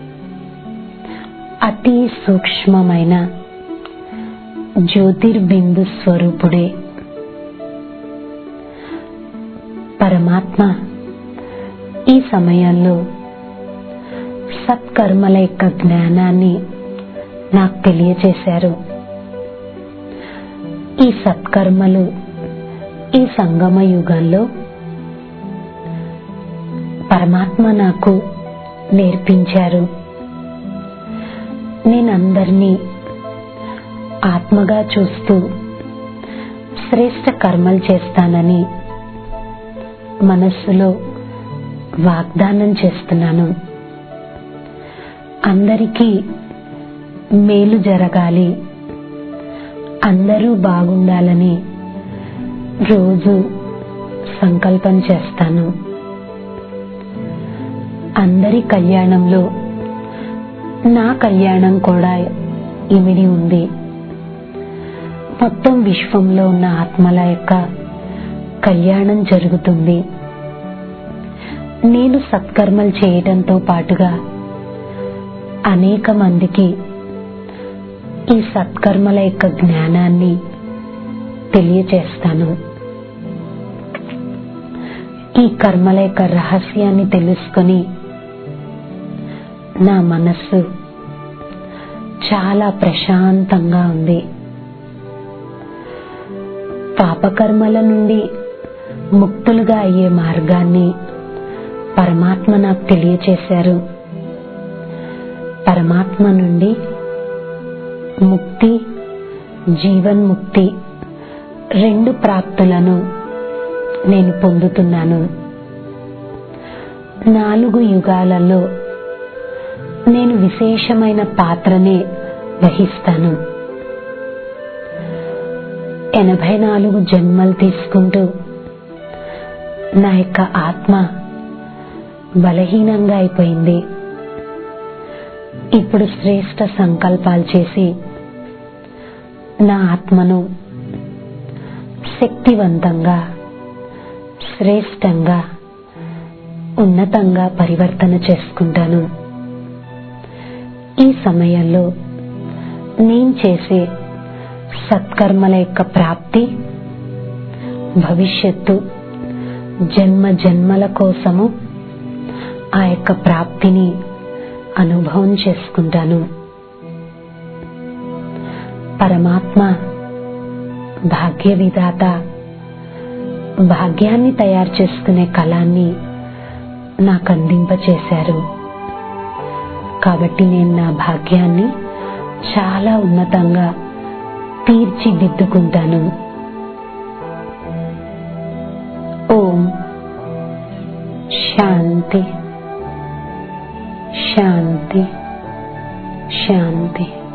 అతి సూక్ష్మమైన జ్యోతిర్బిందు స్వరూపుడే పరమాత్మ ఈ సమయంలో సత్కర్మల యొక్క జ్ఞానాన్ని నాకు తెలియచేశారు ఈ సత్కర్మలు ఈ సంగమ యుగంలో పరమాత్మ నాకు నేర్పించారు నేనందరినీ ఆత్మగా చూస్తూ శ్రేష్ట కర్మలు చేస్తానని మనస్సులో వాగ్దానం చేస్తున్నాను అందరికీ మేలు జరగాలి అందరూ బాగుండాలని రోజు సంకల్పం చేస్తాను అందరి కళ్యాణంలో నా కళ్యాణం కూడా ఇమిడి ఉంది మొత్తం విశ్వంలో ఉన్న ఆత్మల యొక్క కళ్యాణం జరుగుతుంది నేను సత్కర్మలు చేయడంతో పాటుగా అనేక మందికి ఈ సత్కర్మల యొక్క జ్ఞానాన్ని తెలియచేస్తాను ఈ కర్మల యొక్క రహస్యాన్ని తెలుసుకొని నా మనస్సు చాలా ప్రశాంతంగా ఉంది పాపకర్మల నుండి ముక్తులుగా అయ్యే మార్గాన్ని పరమాత్మ నాకు తెలియచేశారు పరమాత్మ నుండి ముక్తి జీవన్ముక్తి రెండు ప్రాప్తులను నేను పొందుతున్నాను నాలుగు యుగాలలో నేను విశేషమైన పాత్రనే వహిస్తాను ఎనభై నాలుగు జన్మలు తీసుకుంటూ నా యొక్క ఆత్మ బలహీనంగా అయిపోయింది ఇప్పుడు శ్రేష్ట సంకల్పాలు చేసి నా ఆత్మను శక్తివంతంగా శ్రేష్టంగా ఉన్నతంగా పరివర్తన చేసుకుంటాను ఈ సమయంలో నేను చేసే సత్కర్మల యొక్క ప్రాప్తి భవిష్యత్తు జన్మ జన్మల కోసము ఆ యొక్క ప్రాప్తిని అనుభవం చేసుకుంటాను పరమాత్మ భాగ్య విధాత భాగ్యాన్ని తయారు చేసుకునే కళాన్ని నాకు అందింపచేశారు కాబట్టి నేను నా భాగ్యాన్ని చాలా ఉన్నతంగా తీర్చిదిద్దుకుంటాను ఓం శాంతి శాంతి శాంతి